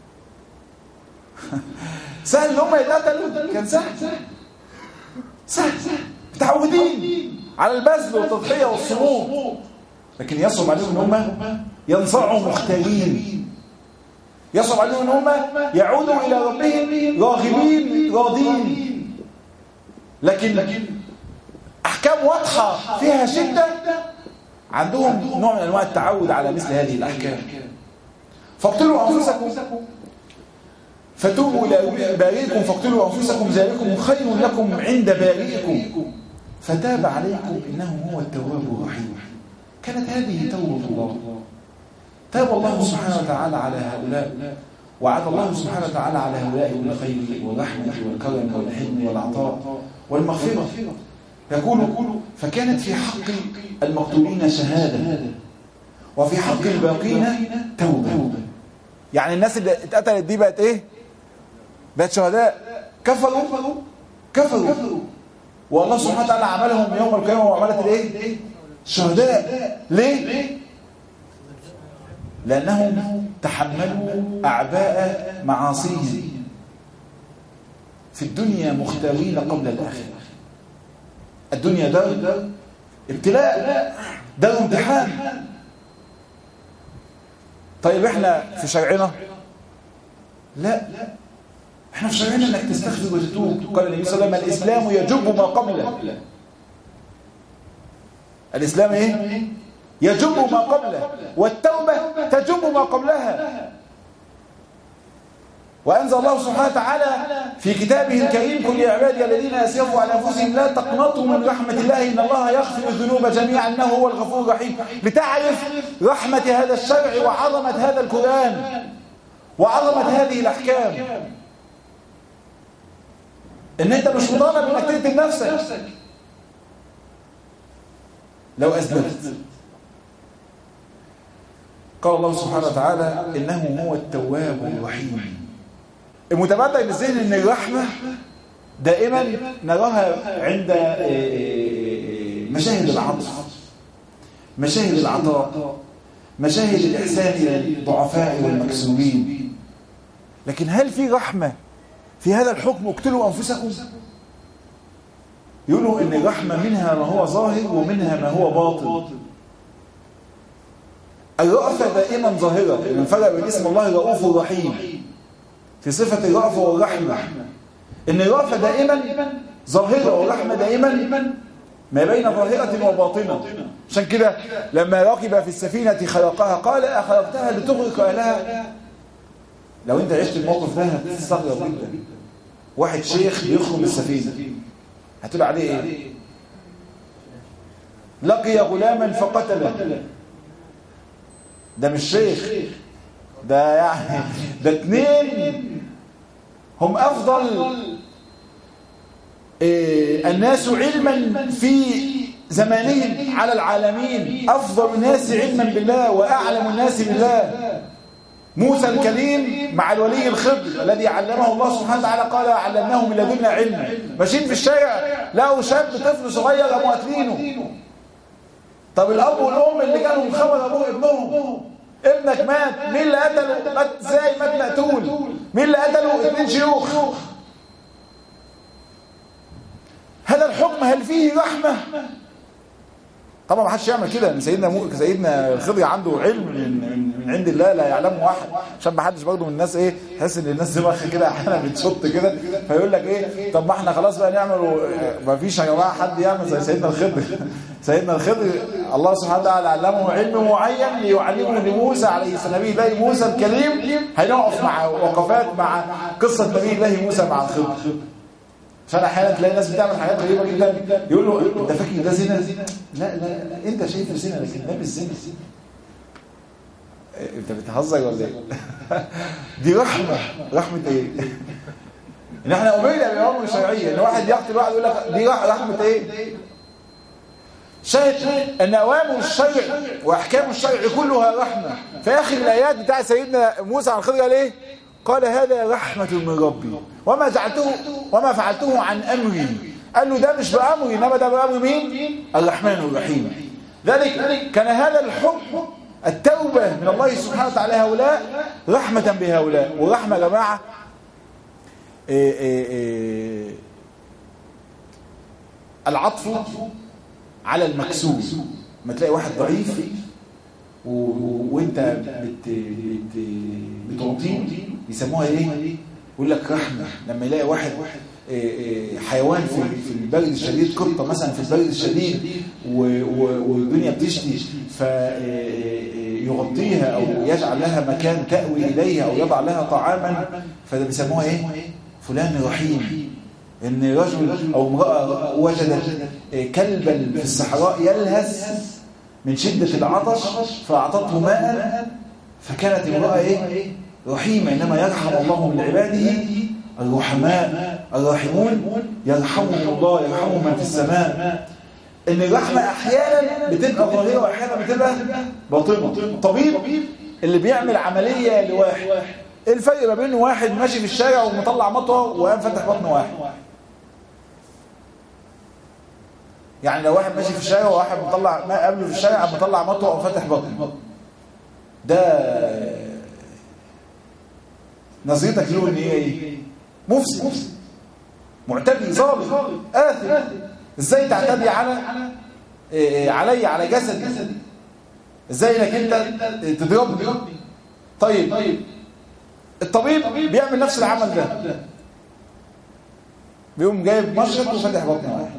سهل ان هم يتقتلوا كان سهل سهل متعودين على البذل والتضحيه والصمود لكن يصعب عليهم ان هم ينصعوا مختارين يصعب عليهم ان هم يعودوا الى ربهم راغبين راضين لكن احكام واضحه فيها شده عندهم نوع من انواع التعود على مثل هذه الاحكام فاقتلوا انفسكم فتوبوا إلى بارئكم فاقتلوا أنفسكم ذلكم خير لكم عند بارئكم فتاب عليكم إنه هو التواب الرحيم كانت هذه توبة الله تاب الله سبحانه وتعالى على هؤلاء وعد الله سبحانه وتعالى على هؤلاء بالخير والرحمة والكرم والحلم والعطاء والمغفرة يقول فكانت في حق المقتولين شهادة وفي حق الباقين توبة يعني الناس اللي اتقتلت دي بقت ايه بقت شهداء كفروا كفروا والله سبحانه وتعالى عملهم يوم القيامة وعملت الايه شهداء ليه لأنهم تحملوا أعباء معاصيهم في الدنيا مختارين قبل الآخرة الدنيا دار ابتلاء دار امتحان طيب احنا في شرعنا لا احنا في شرعنا انك تستغفر وتتوب قال النبي صلى الله عليه وسلم الاسلام يجب ما قبله الاسلام ايه يجب ما قبله والتوبه تجب ما قبلها وأنزل الله سبحانه وتعالى في كتابه الكريم قل يا عبادي الذين أسرفوا على أنفسهم لا تقنطوا من رحمة الله إن الله يغفر الذنوب جميعا إنه هو الغفور الرحيم لتعرف رحمة هذا الشرع وعظمة هذا القرآن وعظمة هذه الأحكام إن أنت مش مطالب إنك تقتل نفسك لو أذنبت قال الله سبحانه وتعالى إنه هو التواب الرحيم المتبادل للذهن ان الرحمه دائما نراها عند مشاهد العطف مشاهد العطاء مشاهد الاحسان الى الضعفاء والمكسورين لكن هل في رحمه في هذا الحكم اقتلوا انفسكم يقولوا ان الرحمه منها ما هو ظاهر ومنها ما هو باطن الرأفة دائما ظاهرة من فرق بين اسم الله رؤوف رحيم في صفة الرأفة والرحمة إن الرأفة دائما ظاهرة والرحمة دائما ما بين ظاهرة وباطنة عشان كده لما ركب في السفينة خلقها قال أخلقتها لتغرق أهلها لو أنت عشت الموقف ده هتستغرب جدا واحد شيخ بيخرج السفينة هتقول عليه إيه؟ لقي غلاما فقتله ده مش شيخ ده يعني ده اتنين هم افضل إيه الناس علما في زمانهم على العالمين افضل الناس علما بالله واعلم الناس بالله موسى الكليم مع الولي الخضر الذي علمه الله سبحانه وتعالى قال علمناه من لدنا علما ماشيين في الشارع لقوا شاب طفل صغير قاموا قاتلينه طب الاب والام اللي كانوا خبر ابوه ابنهم ابنك مات مين اللي قتله مات ازاي مات مقتول مين اللي قتله اتنين شيوخ هذا الحكم هل فيه رحمه طبعا ما حدش يعمل كده ان سيدنا مو... سيدنا الخضر عنده علم من, من عند الله لا يعلمه واحد عشان ما حدش برضه من الناس ايه تحس ان الناس دماغها كده احيانا بتشط كده فيقول لك ايه طب ما احنا خلاص بقى نعمل ما فيش يا جماعه حد يعمل زي سيدنا الخضر سيدنا الخضر الله سبحانه وتعالى علمه علم معين ليعلمه لموسى عليه السلام نبي الله موسى الكريم هنقف مع وقفات مع قصه نبي الله موسى مع الخضر عشان احيانا تلاقي ناس بتعمل حاجات غريبه جدا يقول له انت فاكر ده زنا لا لا لا انت شايفه زنا لكن ده مش زنا انت بتهزر ولا ايه دي رحمه رحمه ايه ان احنا امرنا بامر شرعيه ان واحد يقتل واحد يقول لك دي رحمه ايه شاهد ان اوامر الشرع واحكام الشرع كلها رحمه في اخر الايات بتاع سيدنا موسى عن الخضر قال ايه قال هذا رحمة من ربي وما جعلته وما فعلته عن أمري قال له ده مش بأمري إنما ده بأمر مين الرحمن الرحيم ذلك كان هذا الحكم التوبة من الله سبحانه وتعالى هؤلاء رحمة بهؤلاء ورحمة يا جماعة إيه إيه إيه العطف على المكسور ما تلاقي واحد ضعيف وانت بت بت بتعطيه يسموها ايه يقول لك رحمه لما يلاقي واحد حيوان في في البرد الشديد قطه مثلا في البرد الشديد والدنيا بتشتي ف يغطيها أو يجعل لها مكان تأوي إليها أو يضع لها طعاما فده بيسموها إيه فلان رحيم إن رجل أو امرأة وجدت كلبا في الصحراء يلهث من شدة العطش فأعطته ماء فكانت امرأة إيه رحيمة إنما يرحم الله من عباده الرحماء الراحمون يرحمهم الله يرحمهم من في السماء ان الرحمة احيانا بتبقى ظاهرة واحيانا بتبقى باطنة الطبيب اللي بيعمل عملية لواحد ايه الفرق ما بين واحد ماشي في الشارع ومطلع مطوة وقام فتح بطن واحد يعني لو واحد ماشي في الشارع وواحد مطلع ما قبله في الشارع قام مطلع مطوة وفتح بطن ده نظرتك له ان هي ايه مفسد معتدي ظالم آثم ازاي تعتدي على إيه علي على جسدي ازاي انك انت تضربني طيب الطبيب بيعمل نفس العمل ده بيقوم جايب مشرط وفتح بطنه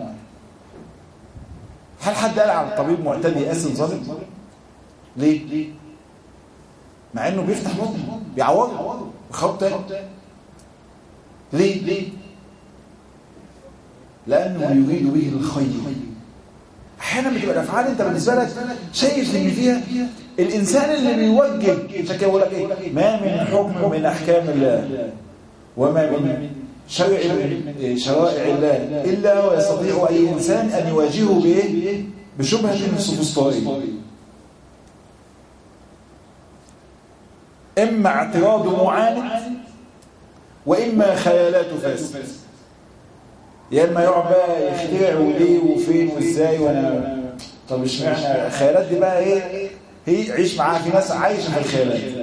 هل حد قال على الطبيب معتدي آثم ظالم ليه مع انه بيفتح بطنه بيعوضه بخط ليه ليه لانه يريد به الخير احيانا بتبقى الافعال انت بالنسبه لك شايف ان فيها الانسان اللي بيوجه عشان كده بقول لك ايه ما من حكم من احكام الله وما من شرع من شرائع الله الا ويستطيع اي انسان ان يواجهه بايه بشبهه من السفسطائيه اما اعتراض معاند واما خيالات فاسد يا اما يقعد بقى يخترع وليه وفين وازاي وانا طب اشمعنى الخيالات دي بقى ايه هي عيش معاها في ناس عايشه في الخيالات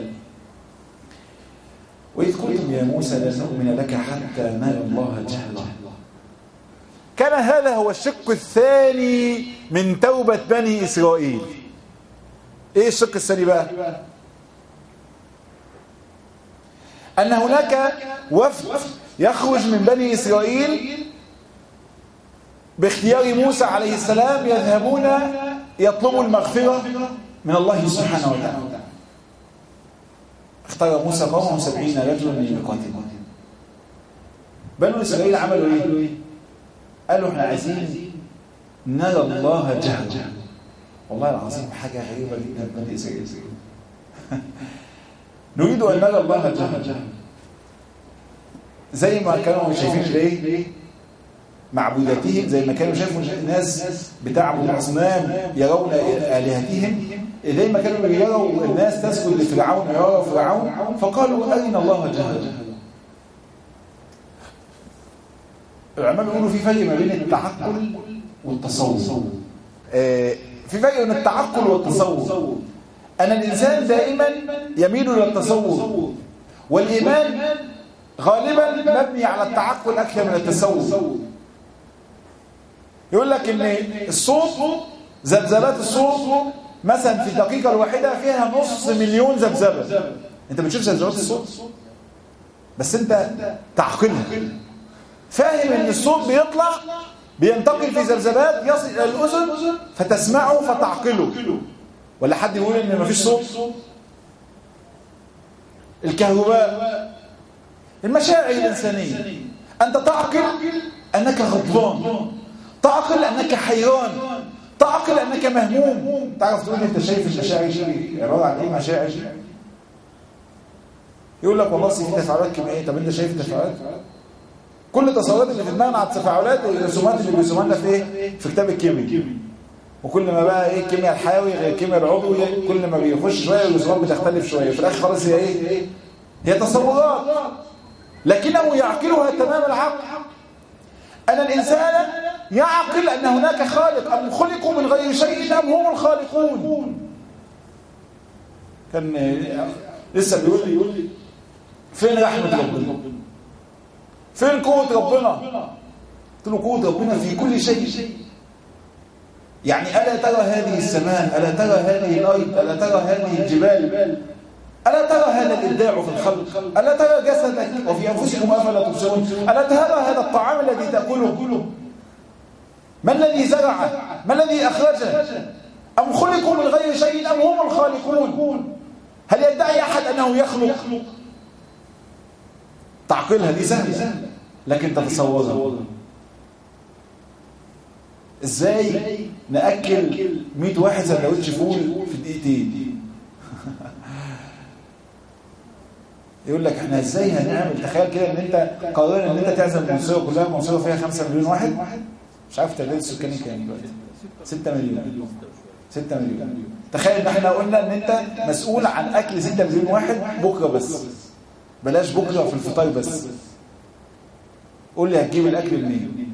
واذ قلتم يا موسى لن نؤمن لك حتى نرى الله جهلا كان هذا هو الشق الثاني من توبة بني إسرائيل ايه الشق الثاني بقى أن هناك وفد يخرج من بني إسرائيل باختيار موسى عليه السلام يذهبون يطلبوا المغفرة من الله سبحانه وتعالى اختار موسى قومه سبعين رجلا من يقاتلون بنو إسرائيل عملوا ايه قالوا احنا عايزين نرى الله جهلا والله العظيم حاجة غريبة جدا بني إسرائيل نريد أن نرى الله جهلا زي ما كانوا شايفين الايه معبوداتهم زي ما كانوا شافوا الناس بتعبد الاصنام يرون الهتهم زي ما كانوا يروا الناس تسجد لفرعون يروا فرعون فقالوا ارنا الله جهلا العلماء بيقولوا في فرق ما بين التعقل والتصور في فرق بين التعقل والتصور أن الإنسان دائما يميل إلى التصور والإيمان غالبا مبني على التعقل أكثر من التصور يقول لك إن الصوت ذبذبات الصوت مثلا في الدقيقة الواحدة فيها نص مليون ذبذبة أنت بتشوف ذبذبات الصوت بس أنت تعقلها فاهم إن الصوت بيطلع بينتقل في ذبذبات يصل إلى الأذن فتسمعه فتعقله ولا حد يقول ان مفيش صوت الكهرباء المشاعر الإنسانية أنت تعقل أنك غضبان تعقل أنك حيران تعقل أنك مهموم تعرف تقول أنت شايف المشاعر دي عبارة عن إيه مشاعر يقول لك والله في تفاعلات كيميائية طب أنت شايف التفاعلات كل التصورات اللي في دماغنا على التفاعلات الرسومات اللي بيرسموها لنا في ايه في كتاب الكيمياء وكل ما بقى ايه الكيمياء الحيوي غير الكيمياء العضوي كل ما بيخش شويه الرسومات بتختلف شويه في الاخر خلاص هي ايه هي تصورات لكنه يعقلها تمام العقل أن الإنسان يعقل أن هناك خالق أم خلقوا من غير شيء أم هم الخالقون كان لسه بيقول لي يقول لي فين رحمة ربنا فين قوة ربنا قلت له قوة ربنا في كل شيء يعني ألا ترى هذه السماء ألا ترى هذه الأرض ألا ترى هذه الجبال ألا ترى هذا الإبداع في الخلق ألا ترى جسدك وفي أنفسكم أفلا تبصرون ألا ترى هذا الطعام الذي تأكله ما الذي زرعه ما الذي أخرجه أم خلقوا من غير شيء أم هم الخالقون هل يدعي أحد أنه يخلق تعقلها دي سهلة لكن تتصورها ازاي نأكل 100 واحد سندوتش فول في دقيقتين يقول لك احنا ازاي هنعمل تخيل كده ان انت قررنا ان انت تعزم المنصوره كلها المنصوره فيها 5 مليون واحد مش عارف تعداد السكاني كام دلوقتي 6 مليون 6 مليون تخيل ان احنا قلنا ان انت مسؤول عن اكل 6 مليون واحد بكره بس بلاش بكره في الفطار بس قول لي هتجيب الاكل منين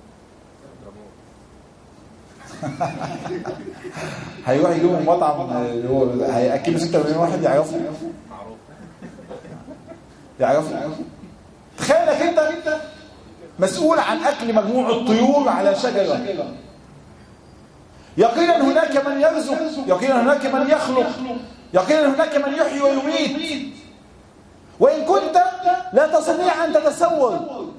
هيروح يجيبوا من مطعم اللي هو هياكلوا 6 مليون واحد يعرفوا يعرفوا تخيل انك انت مسؤول عن اكل مجموعه طيور على شجره يقينا هناك من يرزق يقينا هناك من يخلق يقينا هناك من يحيي ويميت وإن كنت لا تستطيع أن تتصور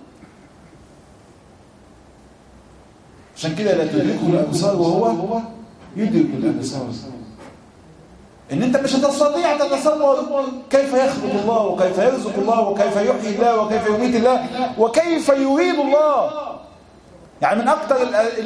عشان كده لا تدركه الأبصار وهو يدرك الأبصار إن أنت مش هتستطيع تتصور كيف يخلق الله وكيف يرزق الله وكيف يحيي الله وكيف يميت الله وكيف يريد الله يعني من أكثر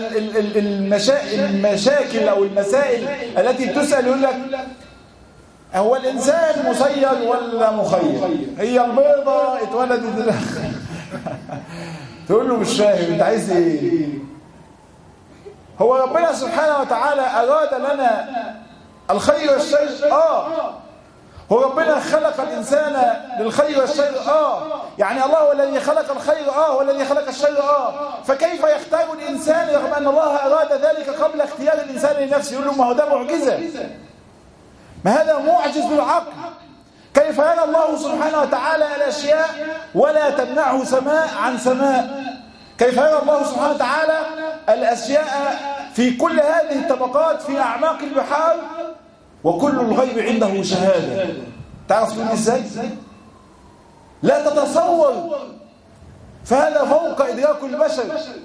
المشاكل أو المسائل التي تسأل يقول لك هو الإنسان مسير ولا مخير هي البيضة اتولدت تقول له مش فاهم انت عايز ايه هو ربنا سبحانه وتعالى أراد لنا الخير والشر آه هو ربنا خلق الإنسان للخير والشر آه يعني الله هو الذي خلق الخير آه هو الذي خلق الشر آه فكيف يختار الإنسان رغم أن الله أراد ذلك قبل اختيار الإنسان لنفسه يقول له ما هو ده معجزة ما هذا معجز بالعقل كيف يرى الله سبحانه وتعالى الأشياء ولا تمنعه سماء عن سماء كيف يرى الله سبحانه وتعالى الأشياء في كل هذه الطبقات في أعماق البحار وكل الغيب عنده شهادة تعرف تقول ازاي لا تتصور فهذا فوق إدراك البشر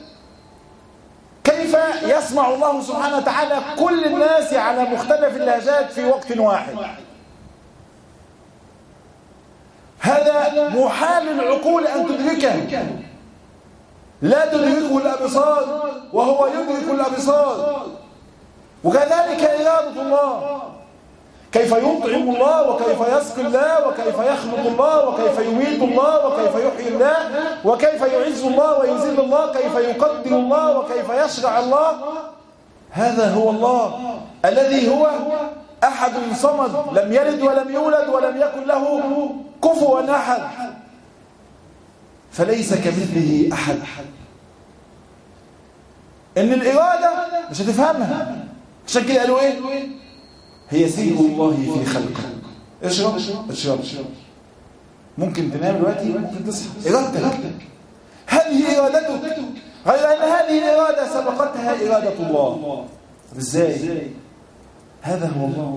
كيف يسمع الله سبحانه وتعالى كل الناس على مختلف اللهجات في وقت واحد هذا محال العقول أن تدركه لا تدركه الأبصار وهو يدرك الأبصار وكذلك إرادة الله كيف يطعم الله وكيف يسقي الله وكيف يخلق الله وكيف يميت الله وكيف يحيي الله وكيف يعز الله ويذل الله كيف يقدر الله وكيف يشرع الله هذا هو الله الذي هو أحد صمد لم يلد ولم يولد ولم يكن له كفوا أحد فليس كمثله أحد إن الإرادة مش هتفهمها عشان كده قالوا إيه هي سير الله في خلقه اشرب اشرب ممكن تنام دلوقتي ممكن تصحى إرادتك هذه إرادتك غير أن هذه الإرادة سبقتها إرادة الله ازاي هذا هو الله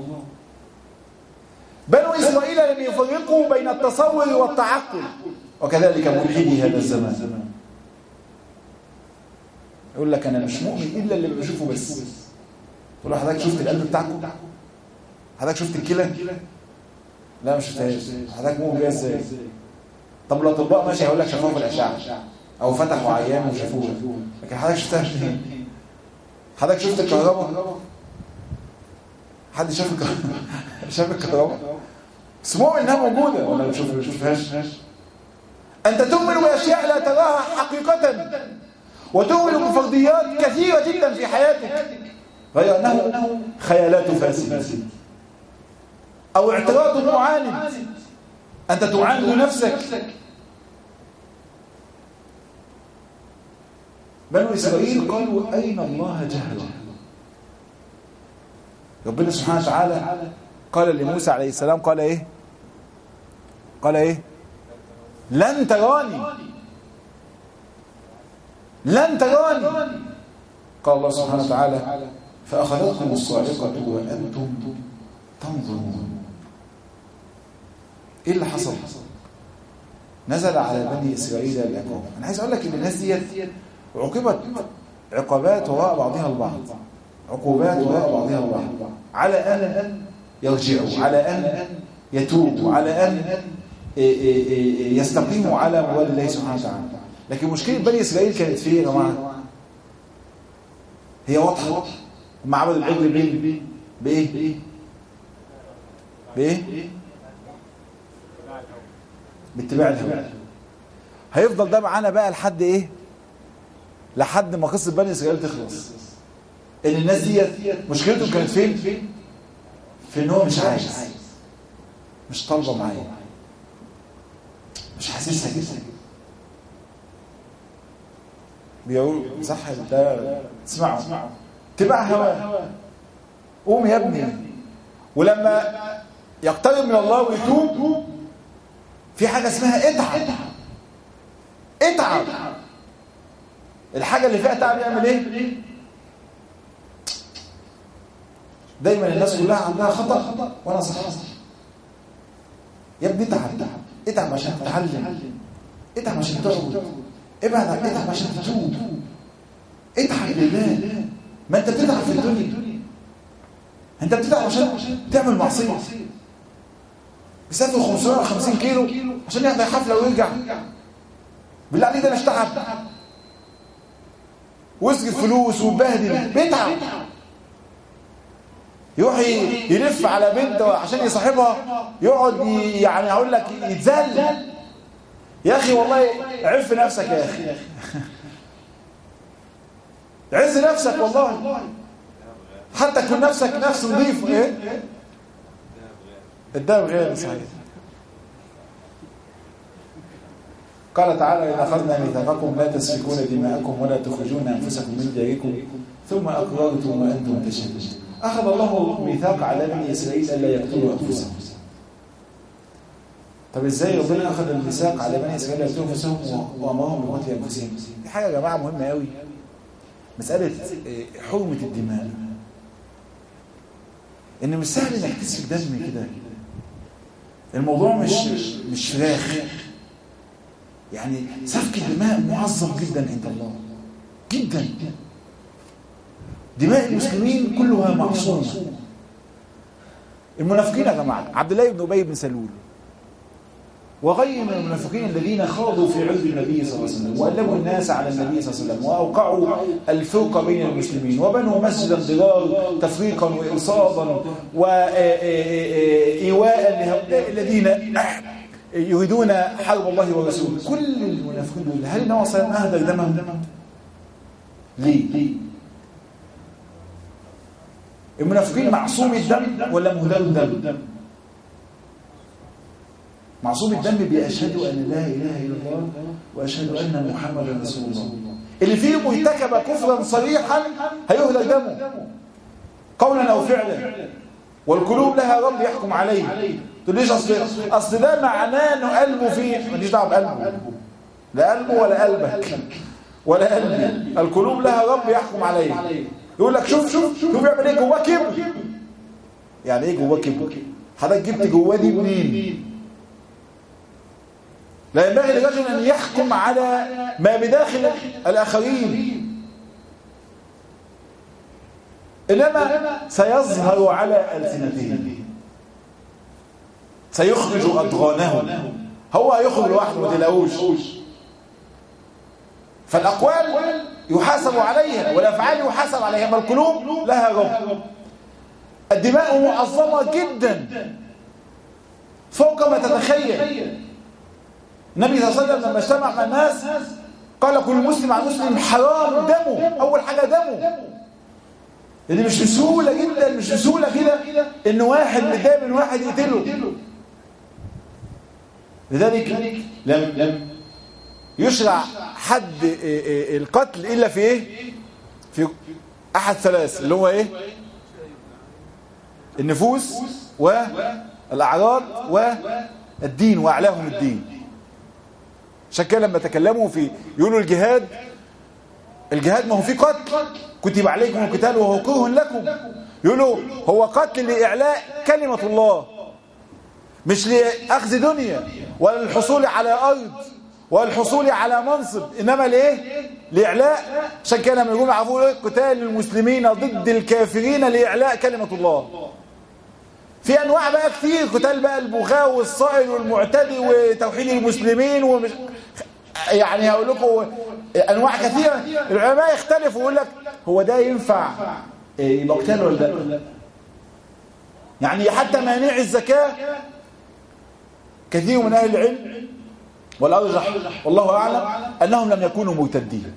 بنو إسرائيل لم يفرقوا بين التصور والتعقل وكذلك ملحدي هذا الزمان يقول لك أنا مش مؤمن إلا اللي بشوفه بس تقول له حضرتك شفت القلب بتاعكم حضرتك شفت الكلى لا مش شفتهاش حضرتك مؤمن بيها ازاي طب الاطباء ماشي هيقول لك شافوها في الاشعه او فتحوا عيان وشافوها لكن حضرتك شفتها فين حضرتك شفت الكهرباء حد شاف الكهرباء شاف الكهرباء بس مؤمن انها موجوده ولا ما شفتهاش انت تؤمن باشياء لا تراها حقيقه وتؤمن بفرضيات كثيره جدا في حياتك غير أنه خيالات فاسدة أو اعتراض معاند أنت تعاند نفسك بنو إسرائيل قالوا أين الله جهل ربنا سبحانه وتعالى قال لموسى عليه السلام قال إيه قال إيه لن تراني لن تراني قال الله سبحانه وتعالى فأخذتكم الصاعقة وأنتم تنظرون إيه اللي حصل؟ نزل على بني إسرائيل العقاب أنا عايز أقول لك إن الناس ديت عوقبت عقابات وراء بعضها البعض عقوبات وراء بعضها البعض على أن يرجعوا على أن يتوبوا على أن يستقيموا على موال الله سبحانه وتعالى لكن مشكلة بني إسرائيل كانت في ايه يا جماعة هي واضحة هم عملوا العجل بإيه بإيه بإيه باتباع الهوى هيفضل ده معانا بقى لحد ايه لحد ما قصه بني اسرائيل تخلص ان الناس دي مشكلتهم كانت فين في ان هو مش عايز مش طالبه معايا مش حاسسها كده بيقولوا صح ده تسمعوا تبع هوا قوم يا ابني ولما يقترب من الله ويتوب في حاجه اسمها اتعب اتعب الحاجة اللي فيها تعب يعمل ايه دايما الناس كلها عندها خطأ وانا صح يا ابني اتعب اتعب عشان تتعلم اتعب عشان تعبد ابعد عن اتعب عشان تتوب اتعب لله ما انت بتتعب في الدنيا انت بتتعب عشان تعمل معصية بيسافر 550 كيلو عشان يحضر حفلة ويرجع بالله عليك ده مش تعب ويسجد فلوس ويبهدل بيتعب يروح يلف على بنت عشان يصاحبها يقعد يعني اقول لك يتذل يا اخي والله عف نفسك يا اخي عز نفسك والله حتى تكون نفسك نفس نظيف ايه الدهب غير صحيح قال تعالى إن أخذنا ميثاقكم لا تسفكون دماءكم ولا تخرجون أنفسكم من دياركم ثم أقررتم وأنتم تشهدون أخذ الله ميثاق على بني إسرائيل ألا يقتلوا أنفسهم طب إزاي ربنا أخذ الميثاق على بني إسرائيل ألا يقتلوا أنفسهم وأمرهم بقتل أنفسهم دي حاجة يا جماعة مهمة قوي مسألة حرمة الدماء إن مش سهل إنك تسفك دم كده الموضوع مش مش فراخ يعني سفك الدماء معظم جدا عند الله جدا دماء المسلمين كلها معصومة المنافقين يا جماعة عبد الله بن أبي بن سلول وغير من المنافقين الذين خاضوا في عرض النبي صلى الله عليه وسلم وألموا الناس على النبي صلى الله عليه وسلم وأوقعوا الفرقة بين المسلمين وبنوا مسجدا ضرار تفريقا وإرصادا وإيواء الذين يريدون حرب الله ورسوله كل المنافقين دول هل النبي صلى الله عليه وسلم اهدر دمهم ليه المنافقين معصوم الدم ولا مهدر الدم معصوم الدم بيشهدوا ان لا اله الا الله واشهد ان محمدا رسول الله اللي فيهم ارتكب كفرا صريحا هيهدر دمه قولا او فعلا والقلوب لها رب يحكم عليه تقوليش اصل اصل ده معناه انه قلبه فيه ماليش دعوه بقلبه لا قلبه ولا قلبك ولا قلبي القلوب لها رب يحكم عليه يقول لك شوف شوف شوف يعمل ايه جواه كبر يعني ايه جواه كبر حضرتك جبت جواه دي منين لا ينبغي لرجل ان يحكم على ما بداخل الاخرين انما سيظهر على السنتهم سيخرج أضغانهم هو هيخرج لوحده ما تلاقوش فالأقوال يحاسب عليها والأفعال يحاسب عليها ما القلوب لها رب الدماء معظمة جدا فوق ما تتخيل النبي صلى الله عليه وسلم لما اجتمع مع الناس قال كل مسلم على مسلم حرام دمه أول حاجة دمه يعني مش بسهولة جدا مش بسهولة كده ان واحد متضايق من واحد يقتله لذلك لم لم يشرع حد القتل إلا في إيه في أحد ثلاث اللي هو إيه النفوس والأعراض والدين وأعلاهم الدين عشان كده لما تكلموا في يقولوا الجهاد الجهاد ما هو في قتل كتب عليكم القتال وهو كره لكم يقولوا هو قتل لإعلاء كلمة الله مش لأخذ دنيا ولا للحصول على أرض والحصول على منصب إنما ليه لإعلاء عشان كده لما يقوم يعرفوا ايه قتال المسلمين ضد الكافرين لإعلاء كلمة الله في أنواع بقى كتير قتال بقى البغاء والصائل والمعتدي وتوحيد المسلمين ومش يعني هقول لكم أنواع كثيرة العلماء يختلفوا ويقول لك هو ده ينفع يبقى قتال ولا لا يعني حتى مانع الزكاة كثير من أهل العلم والأرجح والله أعلم أنهم لم يكونوا مرتدين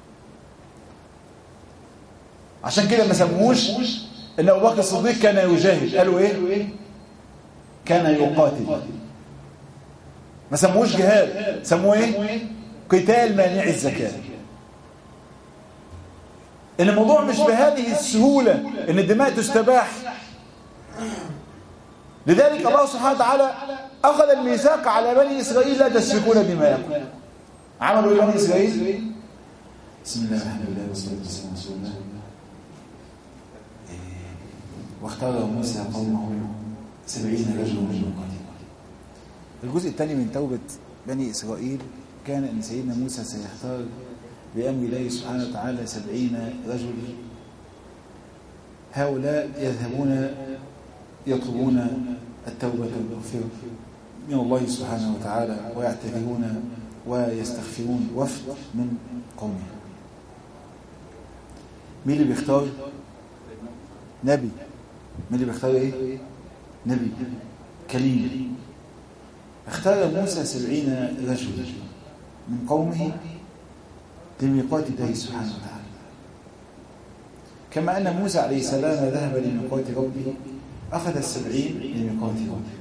عشان كده ما سموش ان ابو بكر الصديق كان يجاهد قالوا ايه كان يقاتل ما سموش جهاد سموه ايه قتال مانع الزكاه ان الموضوع مش بهذه السهوله ان الدماء تستباح لذلك الله سبحانه وتعالى اخذ الميثاق على بني اسرائيل لا تسفكون دماءكم عملوا ايه بني اسرائيل بسم الله الرحمن الرحيم والصلاه والسلام على رسول الله واختار موسى قومه سبعين رجلا من الجزء الثاني من توبة بني إسرائيل كان أن سيدنا موسى سيختار بأمر الله سبحانه وتعالى سبعين رجل هؤلاء يذهبون يطلبون التوبة والمغفرة من الله سبحانه وتعالى ويعتذرون ويستغفرون وفد من قومه مين اللي بيختار نبي مين اللي بيختار ايه نبي كليم اختار موسى سبعين رجل من قومه لميقات الله سبحانه وتعالى كما أن موسى عليه السلام ذهب لميقات ربه أخذ السبعين لميقات ربه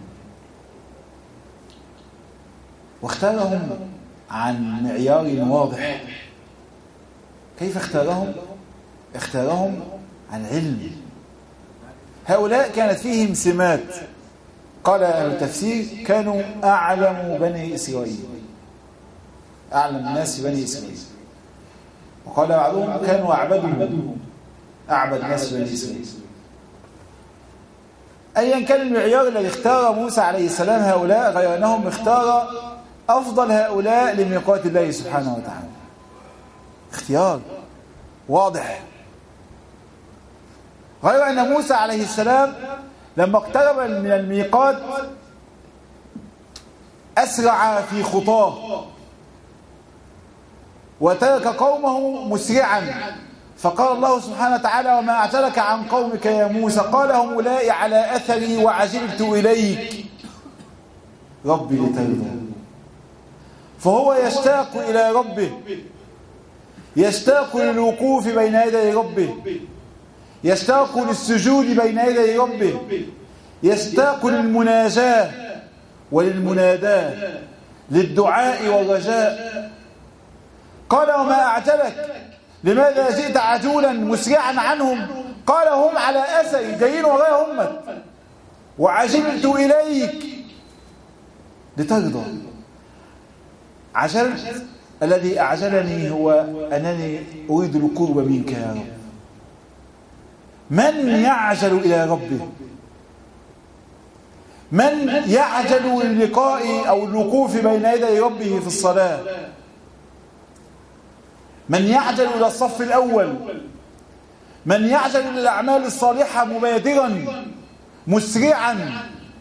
واختارهم عن معيار واضح كيف اختارهم اختارهم عن علم هؤلاء كانت فيهم سمات قال أهل التفسير كانوا أعلم بني إسرائيل أعلم الناس بني إسرائيل وقال بعضهم كانوا أعبدهم أعبد ناس بني إسرائيل أيا كان المعيار الذي اختار موسى عليه السلام هؤلاء غير أنهم اختار أفضل هؤلاء لميقات الله سبحانه وتعالى اختيار واضح غير أن موسى عليه السلام لما اقترب من الميقات أسرع في خطاه وترك قومه مسرعا فقال الله سبحانه وتعالى وما أعجلك عن قومك يا موسى قال هم أولئك على أثري وعجلت إليك ربي لترضى فهو يشتاق إلى ربه يشتاق للوقوف بين يدي ربه يشتاق للسجود بين يدي ربه يشتاق للمناجاة وللمناداة للدعاء والرجاء قال وما أعجلك لماذا جئت عجولا مسرعا عنهم قال هم على أثري جايين ورايا هم وعجلت إليك لترضى عجلت الذي أعجلني هو أنني أريد القرب منك يا رب من يعجل إلى ربه من يعجل للقاء أو الوقوف بين يدي ربه في الصلاة من يعجل إلى الصف الأول من يعجل إلى الأعمال الصالحة مبادرا مسرعا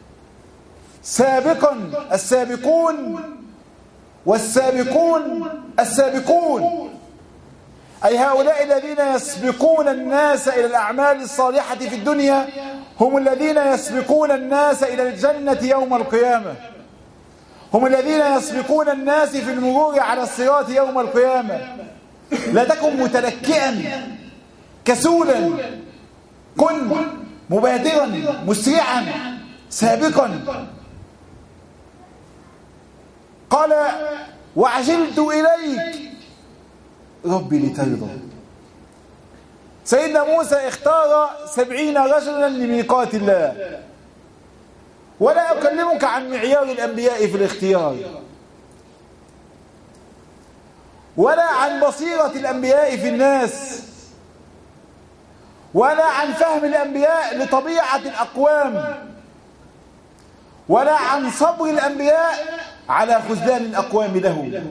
سابقا السابقون والسابقون السابقون أي هؤلاء الذين يسبقون الناس إلى الأعمال الصالحة في الدنيا هم الذين يسبقون الناس إلى الجنة يوم القيامة هم الذين يسبقون الناس في المرور على الصراط يوم القيامة لا تكن متلكئا كسولا كن مبادرا مسرعا سابقا قال وعجلت إليك ربي لترضى سيدنا موسى اختار سبعين رجلا لميقات الله ولا أكلمك عن معيار الأنبياء في الاختيار ولا عن بصيرة الأنبياء في الناس ولا عن فهم الأنبياء لطبيعة الأقوام ولا عن صبر الأنبياء على خذلان الأقوام له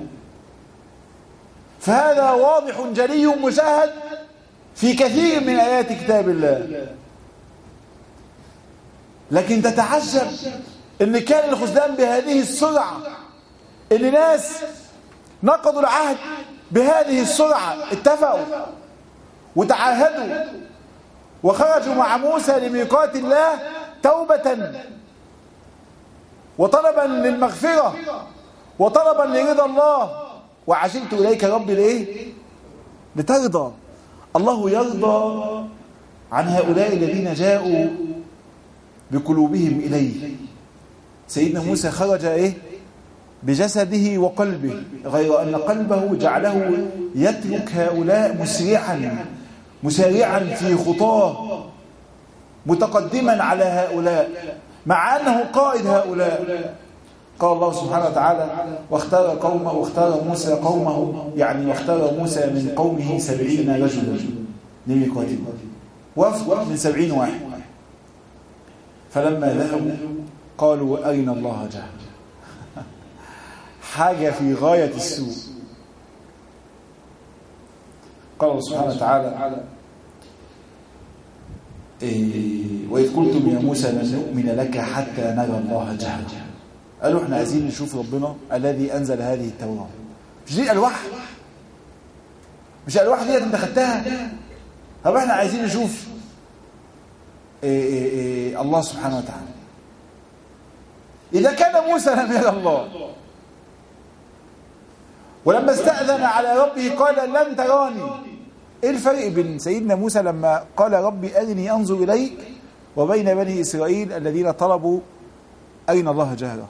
فهذا واضح جلي مشاهد في كثير من آيات كتاب الله لكن تتعجب ان كان الخذلان بهذه السرعة ان ناس نقضوا العهد بهذه السرعة اتفقوا وتعاهدوا وخرجوا مع موسى لميقات الله توبة وطلبا للمغفرة وطلبا لرضا الله وعجلت إليك ربي لإيه لترضى الله يرضى عن هؤلاء الذين جاءوا بقلوبهم إليه سيدنا موسى خرج إيه بجسده وقلبه غير أن قلبه جعله يترك هؤلاء مسرعا مسارعا في خطاه متقدما على هؤلاء مع أنه قائد هؤلاء قال الله سبحانه وتعالى واختار قومه واختار موسى قومه يعني واختار موسى من قومه سبعين رجلا لميقاته وفد من سبعين واحد فلما ذهبوا قالوا أين الله جهل حاجة في غاية السوء قال الله سبحانه وتعالى إيه وإذ قلتم يا موسى لن نؤمن لك حتى نرى الله جهل قالوا احنا عايزين نشوف ربنا الذي أنزل هذه التوراة مش دي الألواح مش الألواح دي انت خدتها طب احنا عايزين نشوف إيه إيه إيه الله سبحانه وتعالى إذا كان موسى لم يرى الله ولما استأذن على ربه قال لن تراني ايه الفرق بين سيدنا موسى لما قال ربي أرني أنظر إليك وبين بني إسرائيل الذين طلبوا أين الله جهرة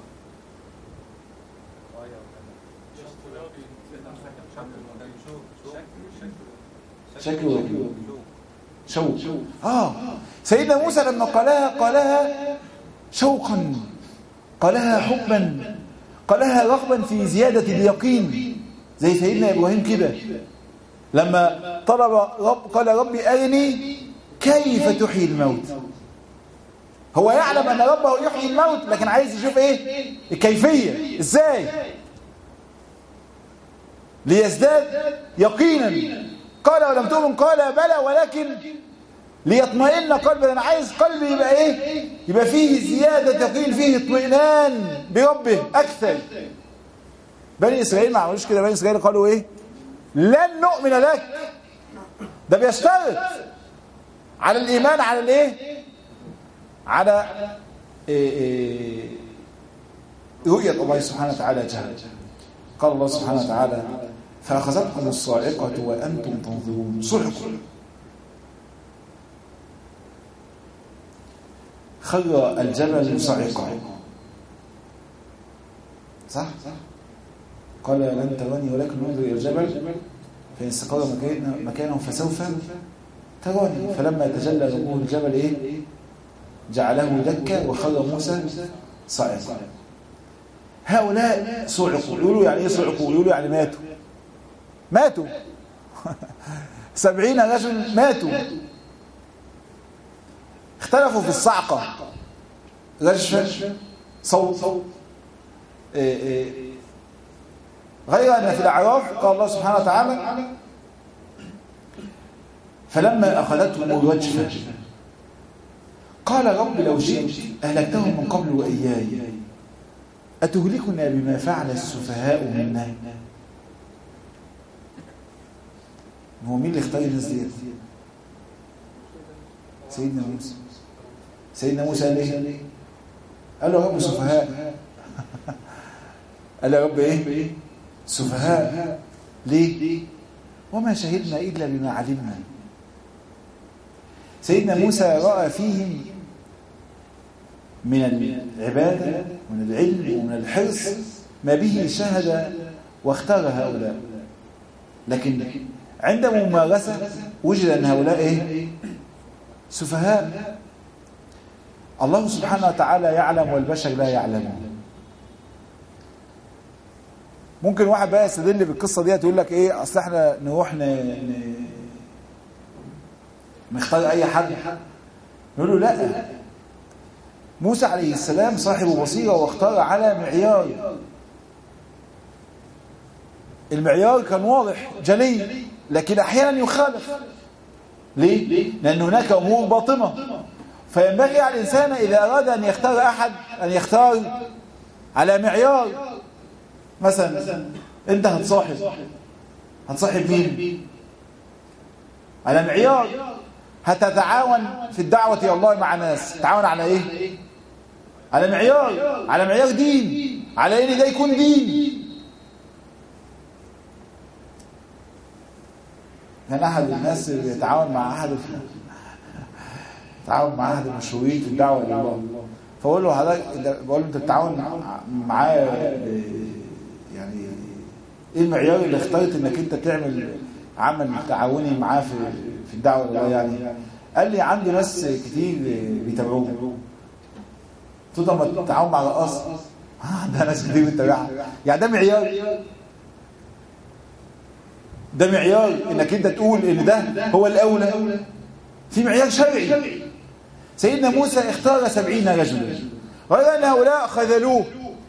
شكله شوق آه سيدنا موسى لما قالها قالها شوقا قالها حبا قالها رغبا في زيادة اليقين زي سيدنا إبراهيم كده لما طلب رب قال ربي أرني كيف تحيي الموت هو يعلم أن ربه يحيي الموت لكن عايز يشوف إيه الكيفية إزاي ليزداد يقينا قال ولم تؤمن قال بلى ولكن ليطمئن قلبي انا عايز قلبي يبقى ايه يبقى فيه زيادة يقين فيه اطمئنان بربه اكثر بني اسرائيل ما عملوش كده بني اسرائيل قالوا ايه لن نؤمن لك ده بيشترط على الايمان على الايه على إيه إيه رؤية الله سبحانه وتعالى جهل قال الله سبحانه وتعالى فأخذتكم الصاعقة وأنتم تنظرون صعقوا خر الجبل صعقا صح قال لن تراني ولكن انظر الى الجبل فان استقر مكانه فسوف تراني فلما تجلى ربه الجبل ايه جعله دكا وخر موسى صعقا هؤلاء صعقوا يقولوا يعني ايه صعقوا يقولوا يعني ماتوا ماتوا سبعين رجل ماتوا اختلفوا في الصعقة رجفة صوت إيه إيه غير أن في الأعراف قال الله سبحانه وتعالى فلما أخذتهم الوجفة قال رب لو شئت أهلكتهم من قبل وإياي أتهلكنا بما فعل السفهاء منا هو مين اللي اختار الناس دي سيدنا موسى سيدنا موسى قال ايه قال له يا رب سفهاء قال يا رب ايه سفهاء ليه وما شهدنا الا بما علمنا سيدنا موسى راى فيهم من العباده ومن العلم ومن الحرص ما به شهد واختار هؤلاء لكن عند ممارسه وجد ان هؤلاء ايه سفهاء الله سبحانه وتعالى يعلم والبشر لا يعلمون ممكن واحد بقى يستدل بالقصه ديت يقول لك ايه اصل احنا نروح ن... ن... نختار اي حد نقول له لا موسى عليه السلام صاحب بصيره واختار على معيار المعيار كان واضح جلي لكن أحيانا يخالف ليه؟ لأن هناك أمور باطنة فينبغي على الإنسان إذا أراد أن يختار أحد أن يختار على معيار مثلا أنت هتصاحب هتصاحب مين؟ على معيار هتتعاون في الدعوة إلى الله مع ناس تتعاون على إيه؟ على معيار على معيار دين على إن ده يكون دين كان أحد الناس يتعاون مع أحد يتعاون مع أحد المشهورين في الدعوة إلى الله فأقول له حضرتك بقول له أنت بتتعاون معاه يعني إيه المعيار اللي اخترت إنك أنت تعمل عمل تعاوني معاه في في الدعوة إلى الله يعني قال لي عنده ناس كتير بيتابعوه قلت له ما تتعاون مع رقاص ده ناس كتير بتتابعها يعني ده معيار ده معيار انك انت تقول ان ده هو الاولى في معيار شرعي سيدنا موسى اختار سبعين رجلا ورأى ان هؤلاء خذلوه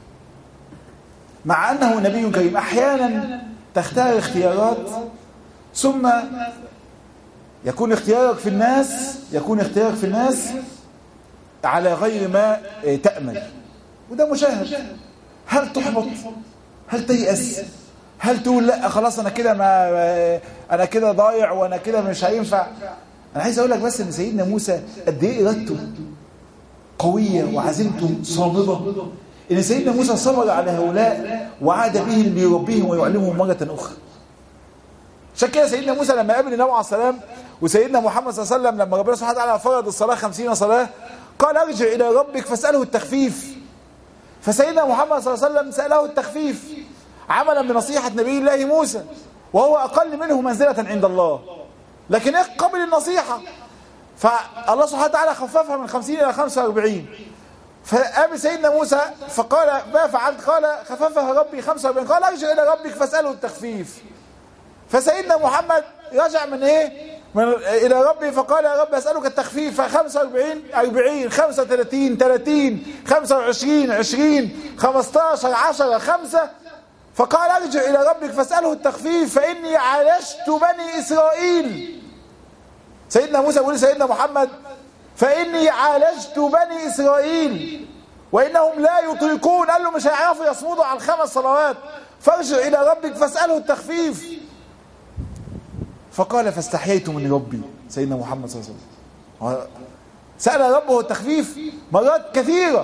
مع انه نبي كريم احيانا تختار اختيارات ثم يكون اختيارك في الناس يكون اختيارك في الناس على غير ما تأمل وده مشاهد هل تحبط هل تيأس هل تقول لا خلاص انا كده ما انا كده ضايع وانا كده مش هينفع انا عايز اقول لك بس ان سيدنا موسى قد ايه ارادته قويه وعزيمته صامده ان سيدنا موسى صبر على هؤلاء وعاد بهم ليربيهم ويعلمهم مره اخرى عشان كده سيدنا موسى لما قابل النبي عليه السلام وسيدنا محمد صلى الله عليه وسلم لما ربنا سبحانه وتعالى فرض الصلاه 50 صلاه قال ارجع الى ربك فاساله التخفيف فسيدنا محمد صلى الله عليه وسلم ساله التخفيف عملا بنصيحة نبي الله موسى وهو أقل منه منزلة عند الله لكن إيه قبل النصيحة فالله سبحانه وتعالى خففها من 50 إلى 45 فقابل سيدنا موسى فقال ما فعلت قال خففها ربي 45 قال ارجع إلى ربك فاسأله التخفيف فسيدنا محمد رجع من إيه من إلى ربي فقال يا رب أسألك التخفيف ف 45 40 35 30 25 20 15 10 5 فقال ارجع إلى ربك فاسأله التخفيف فإني عالجت بني إسرائيل سيدنا موسى يقول سيدنا محمد فإني عالجت بني إسرائيل وإنهم لا يطيقون قال له مش هيعرفوا يصمدوا على الخمس صلوات فارجع إلى ربك فاسأله التخفيف فقال فاستحييت من ربي سيدنا محمد صلى الله عليه وسلم سأل ربه التخفيف مرات كثيرة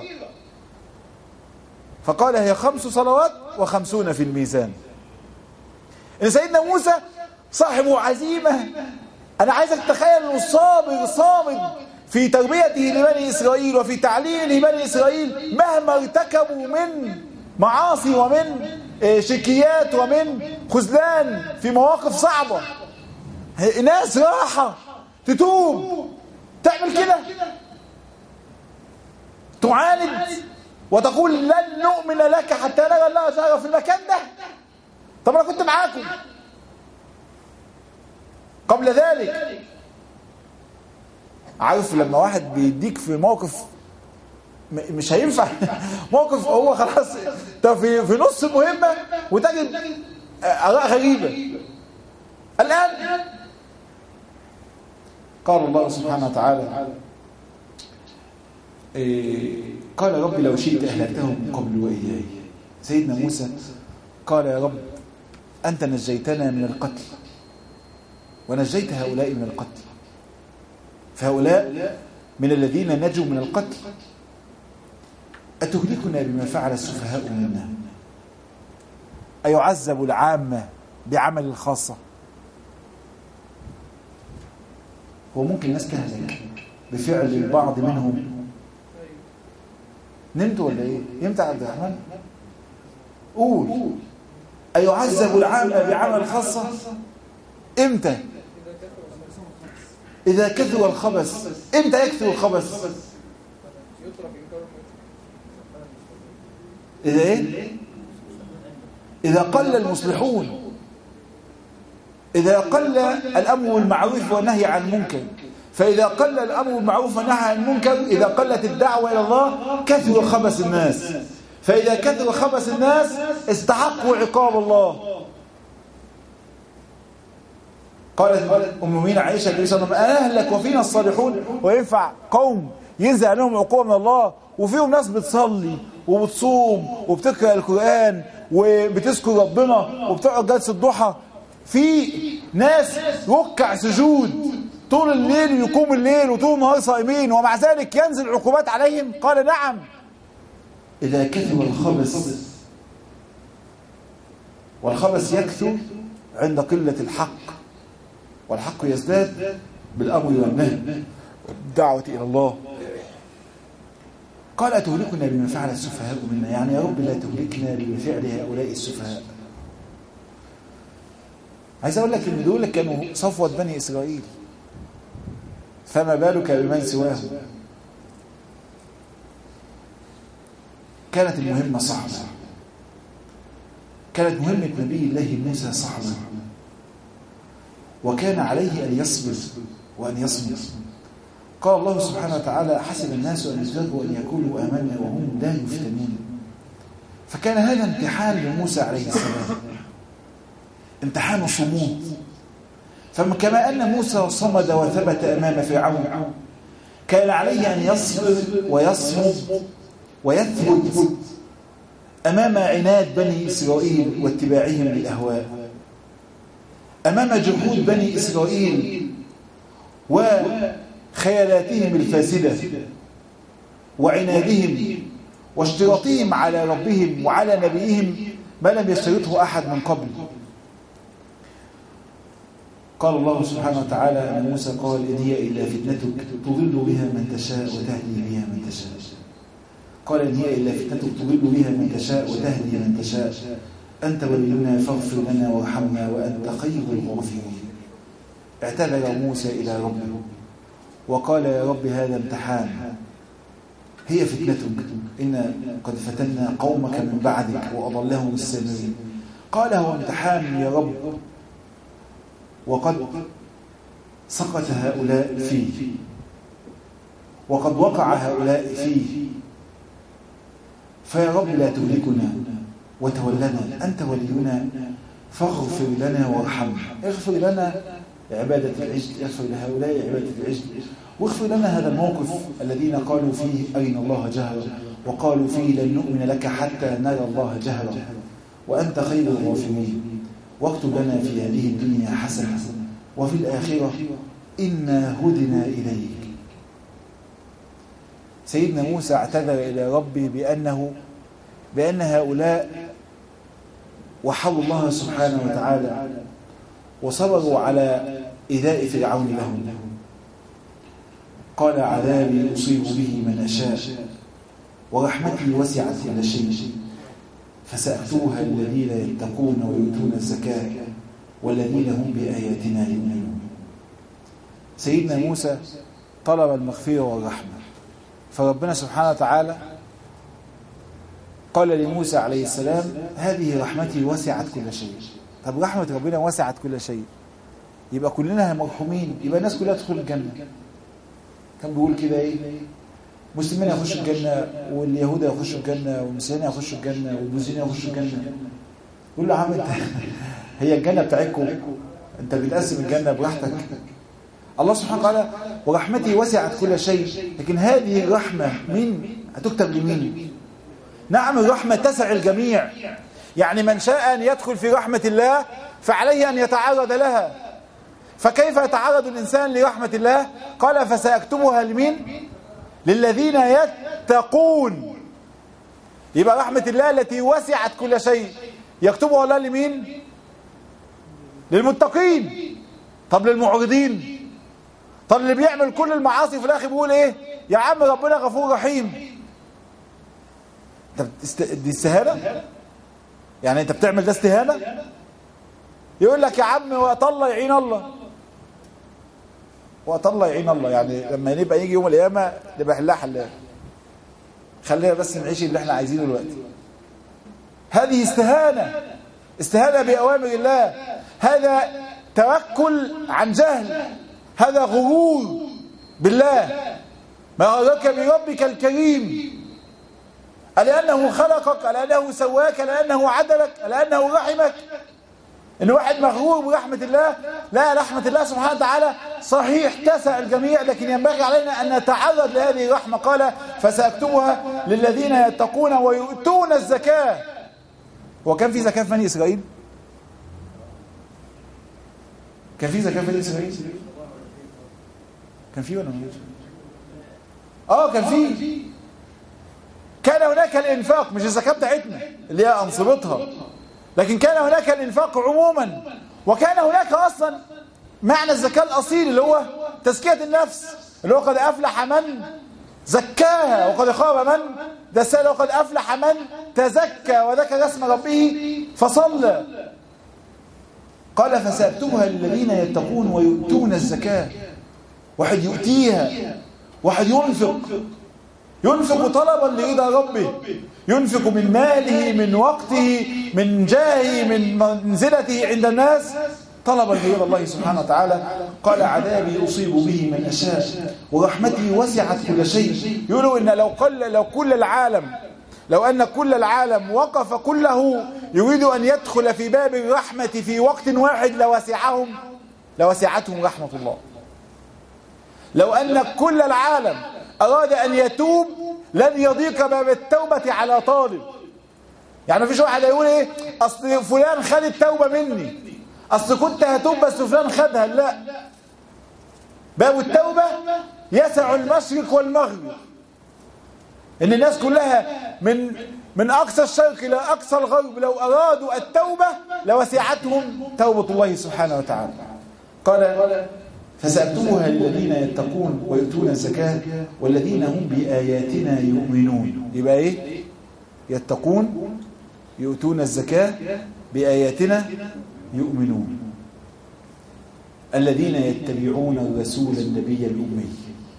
فقال هي خمس صلوات وخمسون في الميزان إن سيدنا موسى صاحب عزيمة أنا عايزك تتخيل أنه صابر صامد في تربيته لبني إسرائيل وفي تعليمه لبني إسرائيل مهما ارتكبوا من معاصي ومن شكيات ومن خذلان في مواقف صعبة ناس راحة تتوب تعمل كده تعاند وتقول لن نؤمن لك حتى نرى الله جهرة في المكان ده طب انا كنت معاكم قبل ذلك عارف لما واحد بيديك في موقف مش هينفع موقف هو خلاص طب في في نص مهمة وتجد آراء غريبة الآن قال الله سبحانه وتعالى إيه قال يا رب لو شئت أهلكتهم من قبل وإياي سيدنا موسى قال يا رب أنت نجيتنا من القتل ونجيت هؤلاء من القتل فهؤلاء من الذين نجوا من القتل أتهلكنا بما فعل السفهاء منا أيعذب العامة بعمل الخاصة هو ممكن الناس تهلك بفعل البعض منهم نمت ولا ايه يمتى عبد الرحمن قول أيعذب العامة بعمل خاصة امتى إذا كثر الخبث امتى يكثر الخبث إذا إيه إذا قل المصلحون إذا قل الأمر بالمعروف والنهي عن المنكر فإذا قل الأمر بالمعروف والنهي عن المنكر إذا قلت الدعوة إلى الله كثر خبث الناس فإذا كثر خبث الناس استحقوا عقاب الله قالت ام المؤمنين عائشه النبي صلى الله عليه وسلم اهلك وفينا الصالحون وينفع قوم ينزل عليهم عقوبه من الله وفيهم ناس بتصلي وبتصوم وبتقرا القران وبتذكر ربنا وبتقعد جلسه الضحى في ناس ركع سجود طول الليل يقوم الليل وطول النهار صائمين ومع ذلك ينزل عقوبات عليهم قال نعم إذا كثر الخبث والخبث يكثر عند قلة الحق والحق يزداد بالأمر والنهي والدعوة إلى الله قال أتهلكنا بما فعل السفهاء منا يعني يا رب لا تهلكنا بفعل هؤلاء السفهاء عايز أقول لك إن دول كانوا صفوة بني إسرائيل فما بالك بمن سواهم كانت المهمة صعبة كانت مهمة نبي الله موسى صعبة وكان عليه أن يصبر وأن يصمت قال الله سبحانه وتعالى حسب الناس أن يتركوا أن يقولوا آمنا وهم لا يفتنون فكان هذا امتحان لموسى عليه السلام امتحان صمود فكما أن موسى صمد وثبت أمام فرعون كان عليه أن يصبر ويصمد ويثبت أمام عناد بني إسرائيل واتباعهم للأهواء أمام جهود بني إسرائيل وخيالاتهم الفاسدة وعنادهم واشتراطهم على ربهم وعلى نبيهم ما لم يشترطه أحد من قبل قال الله سبحانه وتعالى أن موسى قال إن هي إلا فتنتك تضل بها من تشاء وتهدي بها من تشاء قال إن هي إلا فتنتك تضل بها من تشاء وتهدي من تشاء أنت ولينا فاغفر لنا وارحمنا وأنت خير الغافرين اعتذر موسى إلى ربه وقال يا رب هذا امتحان هي فتنتك إن قد فتنا قومك من بعدك وأضلهم السامرين قال هو امتحان يا رب وقد سقط هؤلاء فيه وقد وقع هؤلاء فيه فيا رب لا تهلكنا وتولنا أنت ولينا فاغفر لنا وارحمنا اغفر لنا عبادة العجل اغفر لهؤلاء عبادة العجل واغفر لنا هذا الموقف الذين قالوا فيه أين الله جهرا وقالوا فيه لن نؤمن لك حتى نرى الله جهرا وأنت خير الغافرين واكتب لنا في هذه الدنيا حسنة وفي الآخرة إنا هدنا إليك سيدنا موسى اعتذر إلى ربه بأنه بأن هؤلاء وحوا الله سبحانه وتعالى وصبروا على إيذاء فرعون لهم قال عذابي أصيب به من أشاء ورحمتي وسعت كل شيء فسأكتبها الذين يتقون ويؤتون الزكاة والذين هم بآياتنا يؤمنون سيدنا موسى طلب المغفرة والرحمة فربنا سبحانه وتعالى قال لموسى عليه السلام هذه رحمتي وسعت كل شيء طب رحمة ربنا وسعت كل شيء يبقى كلنا مرحومين يبقى الناس كلها تدخل الجنة كان بيقول كده ايه المسلمين يخشوا الجنة واليهود يخشوا الجنة والمسيحيين يخشوا الجنة والبوذيين يخشوا الجنة يقول له يا عم انت هي الجنة بتاعتكم انت بتقسم الجنة براحتك الله سبحانه وتعالى ورحمتي وسعت كل شيء لكن هذه الرحمة مين هتكتب لمين نعم الرحمة تسع الجميع يعني من شاء أن يدخل في رحمة الله فعليه أن يتعرض لها فكيف يتعرض الإنسان لرحمة الله قال فسيكتبها لمين للذين يتقون يبقى رحمة الله التي وسعت كل شيء يكتبها الله لمين للمتقين طب للمعرضين طب اللي بيعمل كل المعاصي في الاخر بيقول ايه يا عم ربنا غفور رحيم طب دي استهانه يعني انت بتعمل ده استهانه يقول لك يا عم وقت الله يعين الله وقت الله يعين الله يعني لما نبقى يجي يوم القيامه نبقى حلها حلها خلينا بس نعيش اللي احنا عايزينه دلوقتي هذه استهانه استهانه باوامر الله هذا توكل عن جهل هذا غرور بالله ما غرك بربك الكريم لأنه خلقك لأنه سواك لأنه عدلك لأنه رحمك ان واحد مغرور برحمة الله لا رحمة الله سبحانه وتعالى صحيح تسع الجميع لكن ينبغي علينا ان نتعرض لهذه الرحمة قال فسأكتبها للذين يتقون ويؤتون الزكاة وكان في زكاة في بني اسرائيل كان في زكاة في بني اسرائيل كان في ولا ما اه كان في كان هناك الانفاق مش الزكاة بتاعتنا اللي هي انصبتها لكن كان هناك الانفاق عموما وكان هناك اصلا معنى الزكاة الاصيل اللي هو تزكية النفس اللي هو قد افلح من زكاها وقد خاب من دساها وقد افلح من تزكى وذكر اسم ربه فصلى قال فسأكتبها للذين يتقون ويؤتون الزكاة واحد يؤتيها واحد ينفق ينفق طلبا لرضا ربه ينفق من ماله من وقته من جاهه من منزلته عند الناس طلبا لرضا الله سبحانه وتعالى قال عذابي أصيب به من أشاء ورحمتي وسعت كل شيء يقولوا إن لو, قل لو كل العالم لو أن كل العالم وقف كله يريد أن يدخل في باب الرحمة في وقت واحد لوسعهم لوسعتهم رحمة الله لو أن كل العالم أراد أن يتوب لن يضيق باب التوبة على طالب يعني مفيش واحد هيقول ايه اصل فلان خد التوبة مني اصل كنت هتوب بس فلان خدها لا باب التوبة يسع المشرق والمغرب ان الناس كلها من من اقصى الشرق الى اقصى الغرب لو ارادوا التوبة لوسعتهم توبة الله سبحانه وتعالى قال فسأكتبها للذين يتقون ويؤتون الزكاة والذين هم بآياتنا يؤمنون يبقى ايه يتقون يؤتون الزكاة بآياتنا يؤمنون الذين يتبعون الرسول النبي الأمي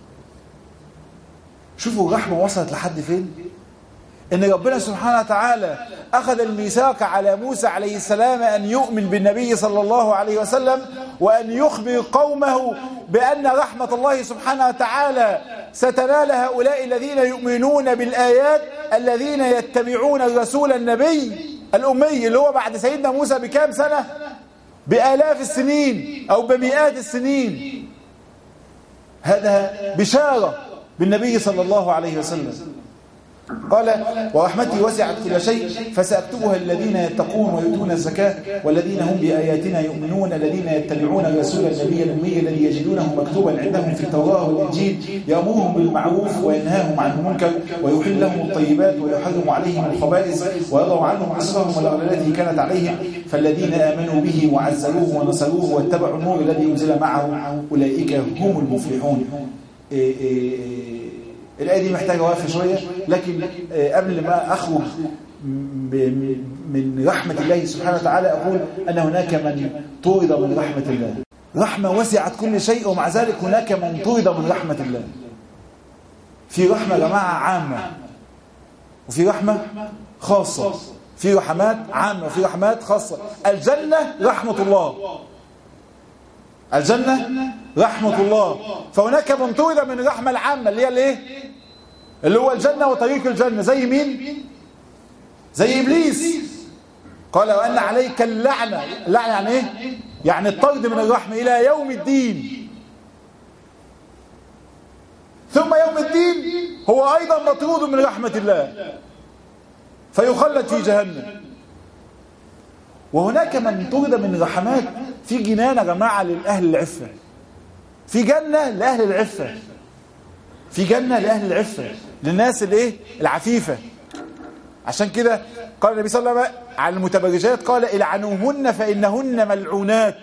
شوفوا الرحمة وصلت لحد فين ان ربنا سبحانه وتعالى اخذ الميثاق على موسى عليه السلام ان يؤمن بالنبي صلى الله عليه وسلم وان يخبر قومه بان رحمة الله سبحانه وتعالى ستنال هؤلاء الذين يؤمنون بالايات الذين يتبعون الرسول النبي الامي اللي هو بعد سيدنا موسى بكام سنة بالاف السنين او بمئات السنين هذا بشارة بالنبي صلى الله عليه وسلم قال ورحمتي وسعت كل شيء فسأكتبها الذين يتقون ويؤتون الزكاة والذين هم بآياتنا يؤمنون الذين يتبعون الرسول النبي الأمي الذي يجدونه مكتوبا عندهم في التوراة والإنجيل يأمرهم بالمعروف وينهاهم عن المنكر ويحل لهم الطيبات ويحرم عليهم الخبائث ويضع عنهم إصرهم والأغلال التي كانت عليهم فالذين آمنوا به وعزلوه ونصروه واتبعوا النور الذي أنزل معه أولئك هم المفلحون إيه إيه الآية دي محتاجة وقفة شوية لكن قبل ما أخرج من رحمة الله سبحانه وتعالى أقول أن هناك من طرد من رحمة الله رحمة وسعت كل شيء ومع ذلك هناك من طرد من رحمة الله في رحمة يا جماعة عامة وفي رحمة خاصة في رحمات عامة وفي رحمات خاصة الجنة رحمة الله الجنة رحمة الله فهناك من طرد من الرحمة العامة اللي هي الايه اللي هو الجنة وطريق الجنة زي مين زي إبليس قال وأن عليك اللعنة اللعنة يعني ايه يعني الطرد من الرحمة إلى يوم الدين ثم يوم الدين هو أيضا مطرود من رحمة الله فيخلد في جهنم وهناك من طرد من رحمات في جنان يا جماعة للأهل العفة في جنة لأهل العفة في جنة لأهل العفة للناس الايه العفيفة عشان كده قال النبي صلى الله عليه وسلم على المتبرجات قال العنوهن فإنهن ملعونات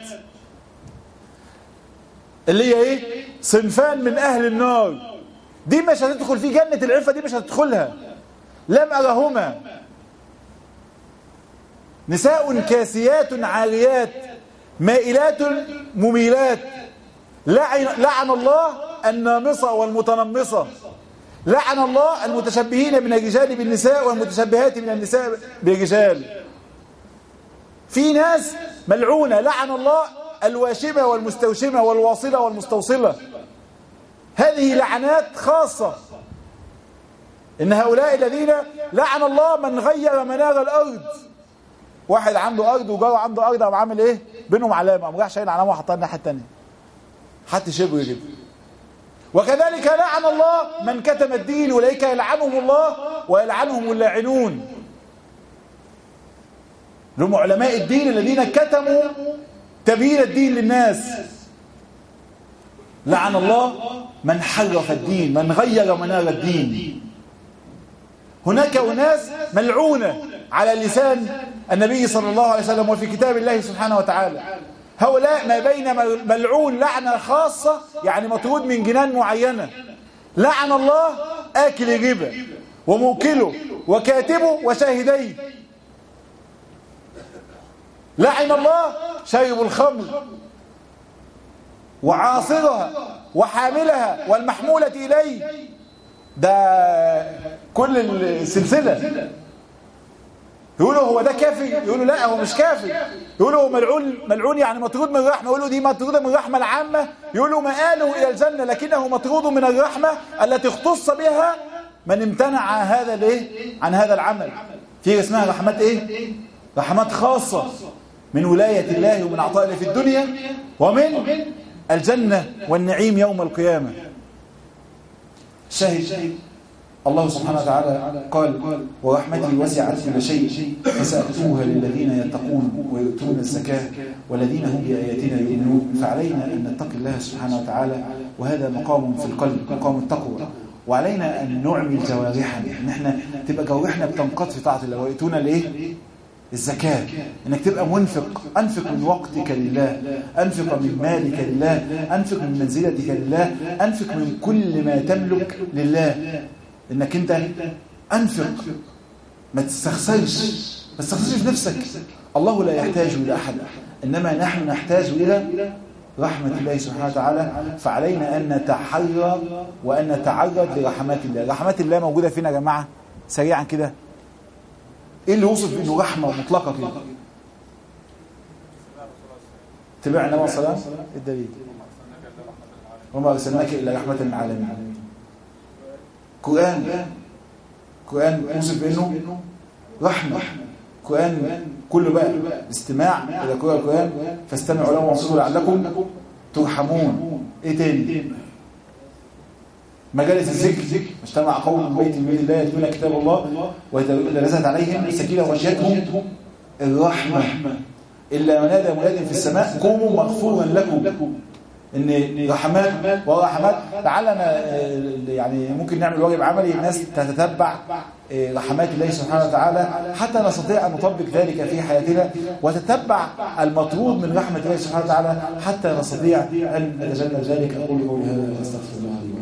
اللي هي ايه صنفان من أهل النار دي مش هتدخل في جنة العفة دي مش هتدخلها لم أرهما نساء كاسيات عاريات مائلات مميلات لعن, لعن الله النامصة والمتنمصة لعن الله المتشبهين من الرجال بالنساء والمتشبهات من النساء بالرجال في ناس ملعونة لعن الله الواشمة والمستوشمة والواصلة والمستوصلة هذه لعنات خاصة إن هؤلاء الذين لعن الله من غير منار الأرض واحد عنده ارض وجاره عنده ارض قام عامل ايه بينهم علامه قام راح شايل علامه وحطها الناحيه الثانيه حتى شبر كده وكذلك لعن الله من كتم الدين اولئك يلعنهم الله ويلعنهم اللاعنون هم علماء الدين الذين كتموا تبيين الدين للناس لعن الله من حرف الدين من غير منار الدين هناك أناس ملعونة على لسان النبي صلى الله عليه وسلم وفي كتاب الله سبحانه وتعالى هؤلاء ما بين ملعون لعنة خاصة يعني مطرود من جنان معينة لعن الله آكل الربا وموكله وكاتبه وشاهديه لعن الله شارب الخمر وعاصرها وحاملها والمحمولة إليه ده كل السلسلة يقولوا هو ده كافي يقولوا لا هو مش كافي يقولوا هو ملعون ملعون يعني مطرود من الرحمة يقولوا دي مطرودة من الرحمة العامة يقولوا مآله إلى الجنة لكنه مطرود من الرحمة التي اختص بها من امتنع هذا الايه عن هذا العمل في اسمها رحمات ايه رحمات خاصة من ولاية الله ومن عطاء الله في الدنيا ومن الجنة والنعيم يوم القيامة شاهد الله سبحانه وتعالى قال ورحمتي وسعت كل شيء فسأكتبها للذين يتقون ويؤتون الزكاة والذين هم بآياتنا يؤمنون فعلينا أن نتقي الله سبحانه وتعالى وهذا مقام في القلب مقام التقوى وعلينا أن نعمل جوارحنا ان احنا تبقى جوارحنا بتنقض في طاعة الله ويؤتون الايه الزكاة انك تبقى منفق انفق من وقتك لله انفق من مالك لله انفق من منزلتك لله انفق من كل ما تملك لله انك انت انفق ما تستخسرش ما تستخسرش في نفسك الله لا يحتاج الى احد انما نحن نحتاج الى رحمة الله سبحانه وتعالى فعلينا أن نتحرى وأن نتعرض لرحمات الله رحمات الله موجودة فينا يا جماعة سريعا كده ايه اللي وصف بانه رحمه مطلقه كده تبع النبي صلى الله عليه وسلم الدليل وما ارسلناك الا رحمه للعالمين قران قران وصف بانه رحمه قران كله بقى استماع الى قراءه القران فاستمعوا له وانصتوا لعلكم ترحمون ايه تاني مجالس الذكر اجتمع قوم من بيت من بيت الله يتلون كتاب الله ونزلت عليهم السكينه وغشيتهم الرحمه الا ونادى مناد في السماء قوموا مغفورا لكم ان رحمات ورحمات لعلنا يعني ممكن نعمل واجب عملي الناس تتتبع رحمات الله سبحانه وتعالى حتى نستطيع ان نطبق ذلك في حياتنا وتتبع المطلوب من رحمه الله سبحانه وتعالى حتى نستطيع ان نتجنب ذلك اقول قولي هذا واستغفر الله